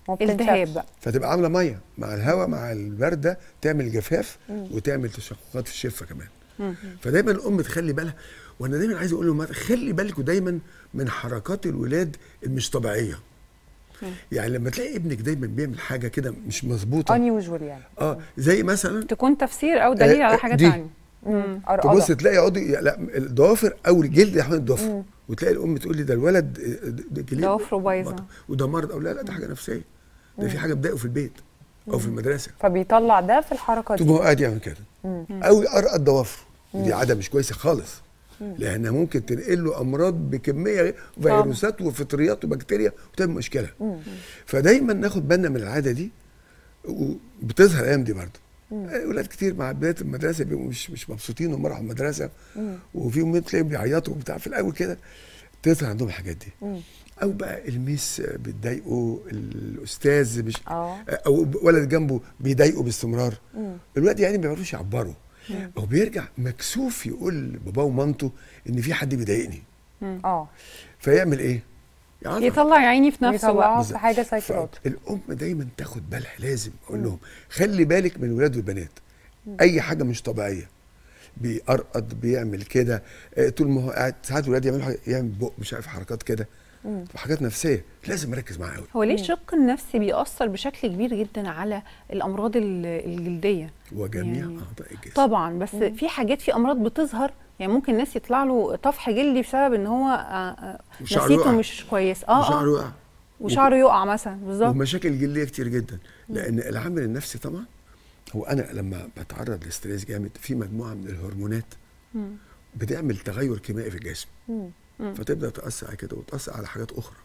ما التهاب بتنشفش. بقى فتبقى عامله ميه مع الهواء مع البرد ده تعمل جفاف وتعمل تشققات في الشفه كمان فدايما الام تخلي بالها وانا دايما عايز اقول لهم خلي بالكم دايما من حركات الولاد المش طبيعيه يعني لما تلاقي ابنك دايما بيعمل حاجه كده مش مظبوطه unusual يعني اه زي مثلا تكون تفسير او دليل آه، على آه، حاجه دي. ثانيه مم. تبص أرقدة. تلاقي عضو لا الضوافر او الجلد يحمل الضوافر وتلاقي الام تقول لي ده الولد آه، ده جليد ضوافره بايظة. وده مرض او لا لا ده حاجه نفسيه ده في حاجه مضايقه في البيت او في المدرسه فبيطلع ده في الحركه طول دي ما هو قاعد يعمل كده او ارقد ضوافره دي عاده مش كويسه خالص لانها ممكن تنقل له امراض بكميه فيروسات وفطريات وبكتيريا وتعمل مشكله فدايما ناخد بالنا من العاده دي وبتظهر الايام دي برضه اولاد كتير مع بدايه المدرسه بيبقوا مش مش مبسوطين وهم راحوا المدرسه وفي يومين تلاقيهم بيعيطوا وبتاع في الاول كده تظهر عندهم الحاجات دي او بقى الميس بتضايقه الاستاذ مش اه او ولد جنبه بيضايقه باستمرار الولاد يعني ما بيعرفوش يعبروا هو بيرجع مكسوف يقول لباباه ومامته ان في حد بيضايقني اه فيعمل ايه؟ يعيط. يطلع يا عيني في نفسه بقى يطلعه في حاجه سايكولوجي الام دايما تاخد بالها لازم اقول لهم خلي بالك من الولاد والبنات اي حاجه مش طبيعيه بيقرقد بيعمل كده آه، طول ما هو قاعد ساعات الولاد يعملوا حاجة- يعمل بق مش عارف حركات كده حاجات نفسيه لازم اركز معاها قوي هو ليه الشق النفسي بيأثر بشكل كبير جدا على الامراض ال- الجلديه وجميع يعني اعضاء الجسم طبعا بس في حاجات في امراض بتظهر يعني ممكن الناس يطلع له طفح جلدي بسبب ان هو آه، آه، وشعره نفسيته يقع. مش كويس اه وشعره اه يقع وشعره يقع مثلا بالظبط ومشاكل جلديه كتير جدا لان العامل النفسي طبعا هو انا لما بتعرض لستريس جامد في مجموعه من الهرمونات بتعمل تغير كيميائي في الجسم فتبدا تاثر على كده وتاثر على حاجات اخرى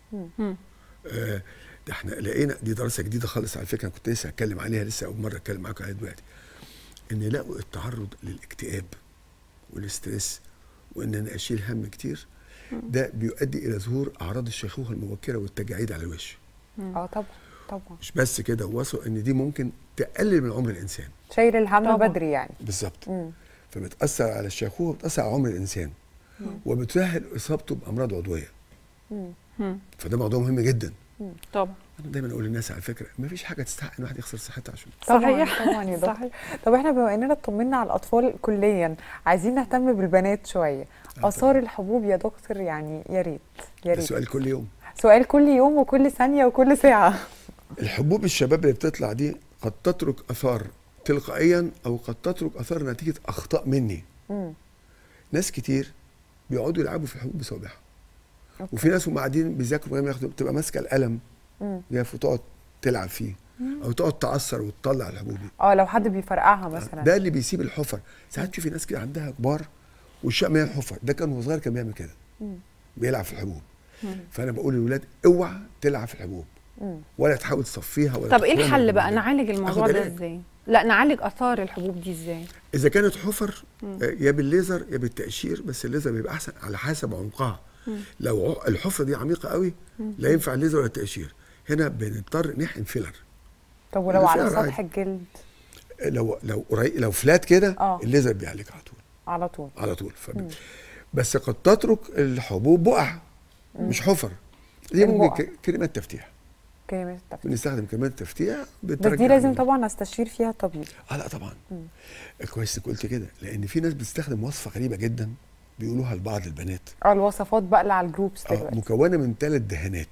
آه ده احنا لقينا دي دراسه جديده خالص على فكره كنت لسه هتكلم عليها لسه اول مره اتكلم معاكم عليها دلوقتي ان لقوا التعرض للاكتئاب والاسترس وان انا اشيل هم كتير ده بيؤدي الى ظهور اعراض الشيخوخه المبكره والتجاعيد على الوش اه طبعا طبعا مش بس كده وصلوا ان دي ممكن تقلل من عمر الانسان شايل الهم طبعاً. بدري يعني بالظبط مم. فبتاثر على الشيخوخه وبتاثر على عمر الانسان وبتسهل اصابته بامراض عضويه فده موضوع مهم جدا طبعا انا دايما اقول للناس على فكره ما فيش حاجه تستحق ان الواحد يخسر صحته عشان صحيح. طبعا يا دكتور صحيح. طب احنا بما اننا اطمنا على الاطفال كليا عايزين نهتم بالبنات شويه اثار الحبوب يا دكتور يعني يا ريت يا ده ريت سؤال كل يوم سؤال كل يوم وكل ثانيه وكل ساعه الحبوب الشباب اللي بتطلع دي قد تترك اثار تلقائيا او قد تترك اثار نتيجه اخطاء مني مم. ناس كتير بيقعدوا يلعبوا في الحبوب بصوابعهم وفي ناس هم قاعدين بيذاكروا من غير ما ياخدوا بتبقى ماسكه القلم مم. جاف وتقعد تلعب فيه او تقعد تعصر وتطلع الحبوب دي اه لو حد بيفرقعها مثلا ده اللي بيسيب الحفر ساعات تشوفي ناس كده عندها كبار والشقه مليان حفر ده كان وهو صغير كان بيعمل كده بيلعب في الحبوب فانا بقول للولاد اوعى تلعب في الحبوب ولا تحاول تصفيها ولا طب ايه تخرمها الحل من بقى البيت. نعالج الموضوع آخد ده علاج. ازاي لا نعالج اثار الحبوب دي ازاي اذا كانت حفر آه، يا بالليزر يا بالتقشير بس الليزر بيبقى احسن على حسب عمقها لو ع- الحفره دي عميقه قوي لا ينفع الليزر ولا التقشير هنا بنضطر نحقن فيلر طب ولو ده على فعلا سطح عادي. الجلد لو لو قريب لو فلات كده آه. الليزر بيعالج على طول على طول على طول فب... بس قد تترك الحبوب بقع مش حفر دي إيه ممكن البقع؟ ك- كريمات تفتيح كلمه التفتيح بنستخدم كريمات تفتيح بس بترجع دي لازم ال- طبعا استشير فيها طبيب اه لا طبعا كويس انك قلت كده لان في ناس بتستخدم وصفه غريبه جدا بيقولوها لبعض البنات اه الوصفات بقى اللي على الجروبس اه دلوقتي مكونه من ثلاث دهانات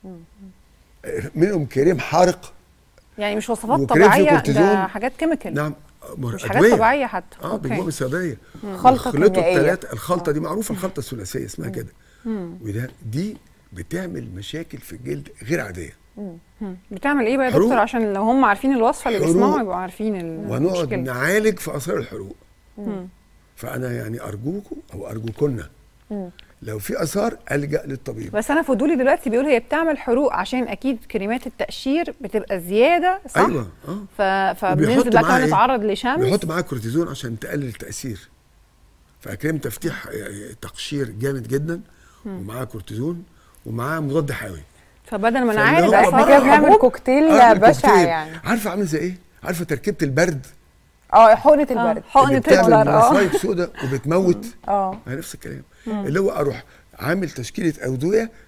آه، منهم كريم حارق يعني مش وصفات وكريم فيه طبيعيه كورتيزون. ده حاجات كيميكال نعم مر- مش حاجات أدوية. طبيعيه حتى اه بيجيبوها من الصيدليه خلطة خلطوا كيميائية. الثلاثه الخلطه دي معروفه الخلطه الثلاثيه اسمها كده وده دي بتعمل مشاكل في الجلد غير عاديه بتعمل ايه بقى يا حروق. دكتور عشان لو هم عارفين الوصفه اللي حروق. بيسمعوا يبقوا عارفين ال- وهنقعد المشكله نعالج في اثار الحروق فانا يعني ارجوكم او ارجوكن لو في اثار الجا للطبيب بس انا فضولي دلوقتي بيقول هي بتعمل حروق عشان اكيد كريمات التقشير بتبقى زياده صح ايوه اه ف... فبننزل وبيحط بقى معاها كمان إيه؟ نتعرض لشمس بيحط معاه كورتيزون عشان تقلل التاثير فكريم تفتيح يعني تقشير جامد جدا ومعاه كورتيزون ومعاه مضاد حيوي فبدل ما فاللي نعالج هو احنا اثار كده بنعمل الحبوب كوكتيل آه، بشع الكوكتيل. يعني عارفه عامل زي ايه؟ عارفه تركيبه البرد اه حقنه البرد حقنة اللي بتعمل هتلر اه مصايب سوداء وبتموت اه ما هي نفس الكلام اللي هو اروح عامل تشكيله ادويه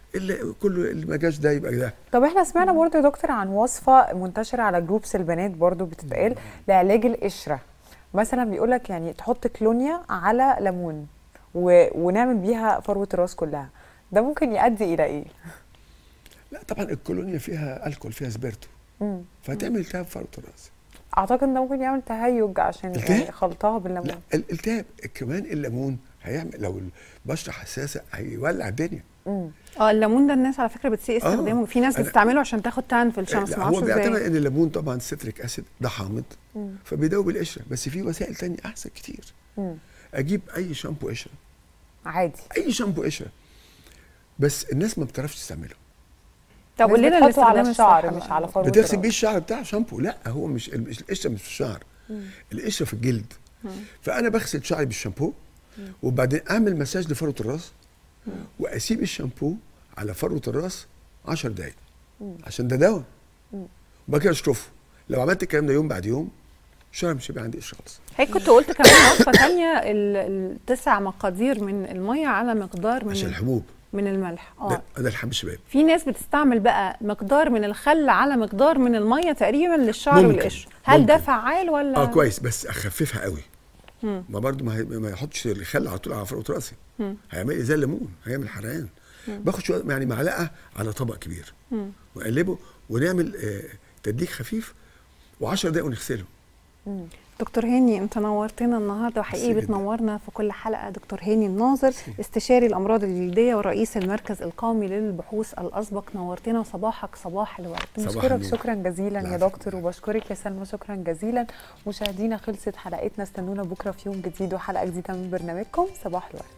اللي كله اللي ما جاش ده يبقى ده طب احنا سمعنا برضه يا دكتور عن وصفه منتشره على جروبس البنات برضه بتتقال لعلاج القشره مثلا بيقول لك يعني تحط كلونيا على ليمون و... ونعمل بيها فروه الراس كلها ده ممكن يؤدي الى ايه؟ لا طبعا الكولونيا فيها الكول فيها سبيرتو مم. فهتعمل التهاب فروه الراس اعتقد ده ممكن يعمل تهيج عشان التهاب؟ يعني خلطها بالليمون لا الالتهاب كمان الليمون هيعمل لو البشره حساسه هيولع الدنيا مم. اه الليمون ده الناس على فكره بتسيء استخدامه في ناس أنا- بتستعمله عشان تاخد تان في الشمس لا ما هو اعرفش بيعتمد ازاي ان الليمون طبعا ستريك اسيد ده حامض مم. فبيدوب القشره بس في وسائل تانية احسن كتير مم. اجيب اي شامبو قشره عادي اي شامبو قشره بس الناس ما بتعرفش تستعمله طب قول لنا بس بتحطه على الاستخدام الشعر الصح مش بقى. على فروه بتغسل الراس. بيه الشعر بتاع شامبو لا هو مش مش- القشره مش في الشعر القشره في الجلد فانا بغسل شعري بالشامبو وبعدين اعمل مساج لفروه الراس واسيب الشامبو على فروه الراس 10 دقائق عشان ده دواء وبعد كده اشطفه لو عملت الكلام ده يوم بعد يوم الشعر مش هيبقى عندي قشره خالص هيك كنت قلت كمان وصفه ثانيه التسع مقادير من الميه على مقدار عشان من الحبوب من الملح ده اه ده الحب الشباب في ناس بتستعمل بقى مقدار من الخل على مقدار من الميه تقريبا للشعر ممكن. والقشر هل ده ممكن. فعال ولا اه كويس بس اخففها قوي ما برضو ما, هي- ما يحطش الخل على طول على فروه راسي هيعمل لي زي الليمون هيعمل حرقان باخد شويه يعني معلقه على طبق كبير واقلبه ونعمل آه تدليك خفيف و10 دقايق ونغسله دكتور هاني انت نورتنا النهارده وحقيقي ميرسي جداً. بتنورنا في كل حلقه دكتور هاني الناظر استشاري الامراض الجلديه ورئيس المركز القومي للبحوث الاسبق نورتنا وصباحك صباح الورد صباح بشكرك النور. شكرا جزيلا يا العفو. دكتور وبشكرك يا سلمى شكرا جزيلا مشاهدينا خلصت حلقتنا استنونا بكره في يوم جديد وحلقه جديده من برنامجكم صباح الورد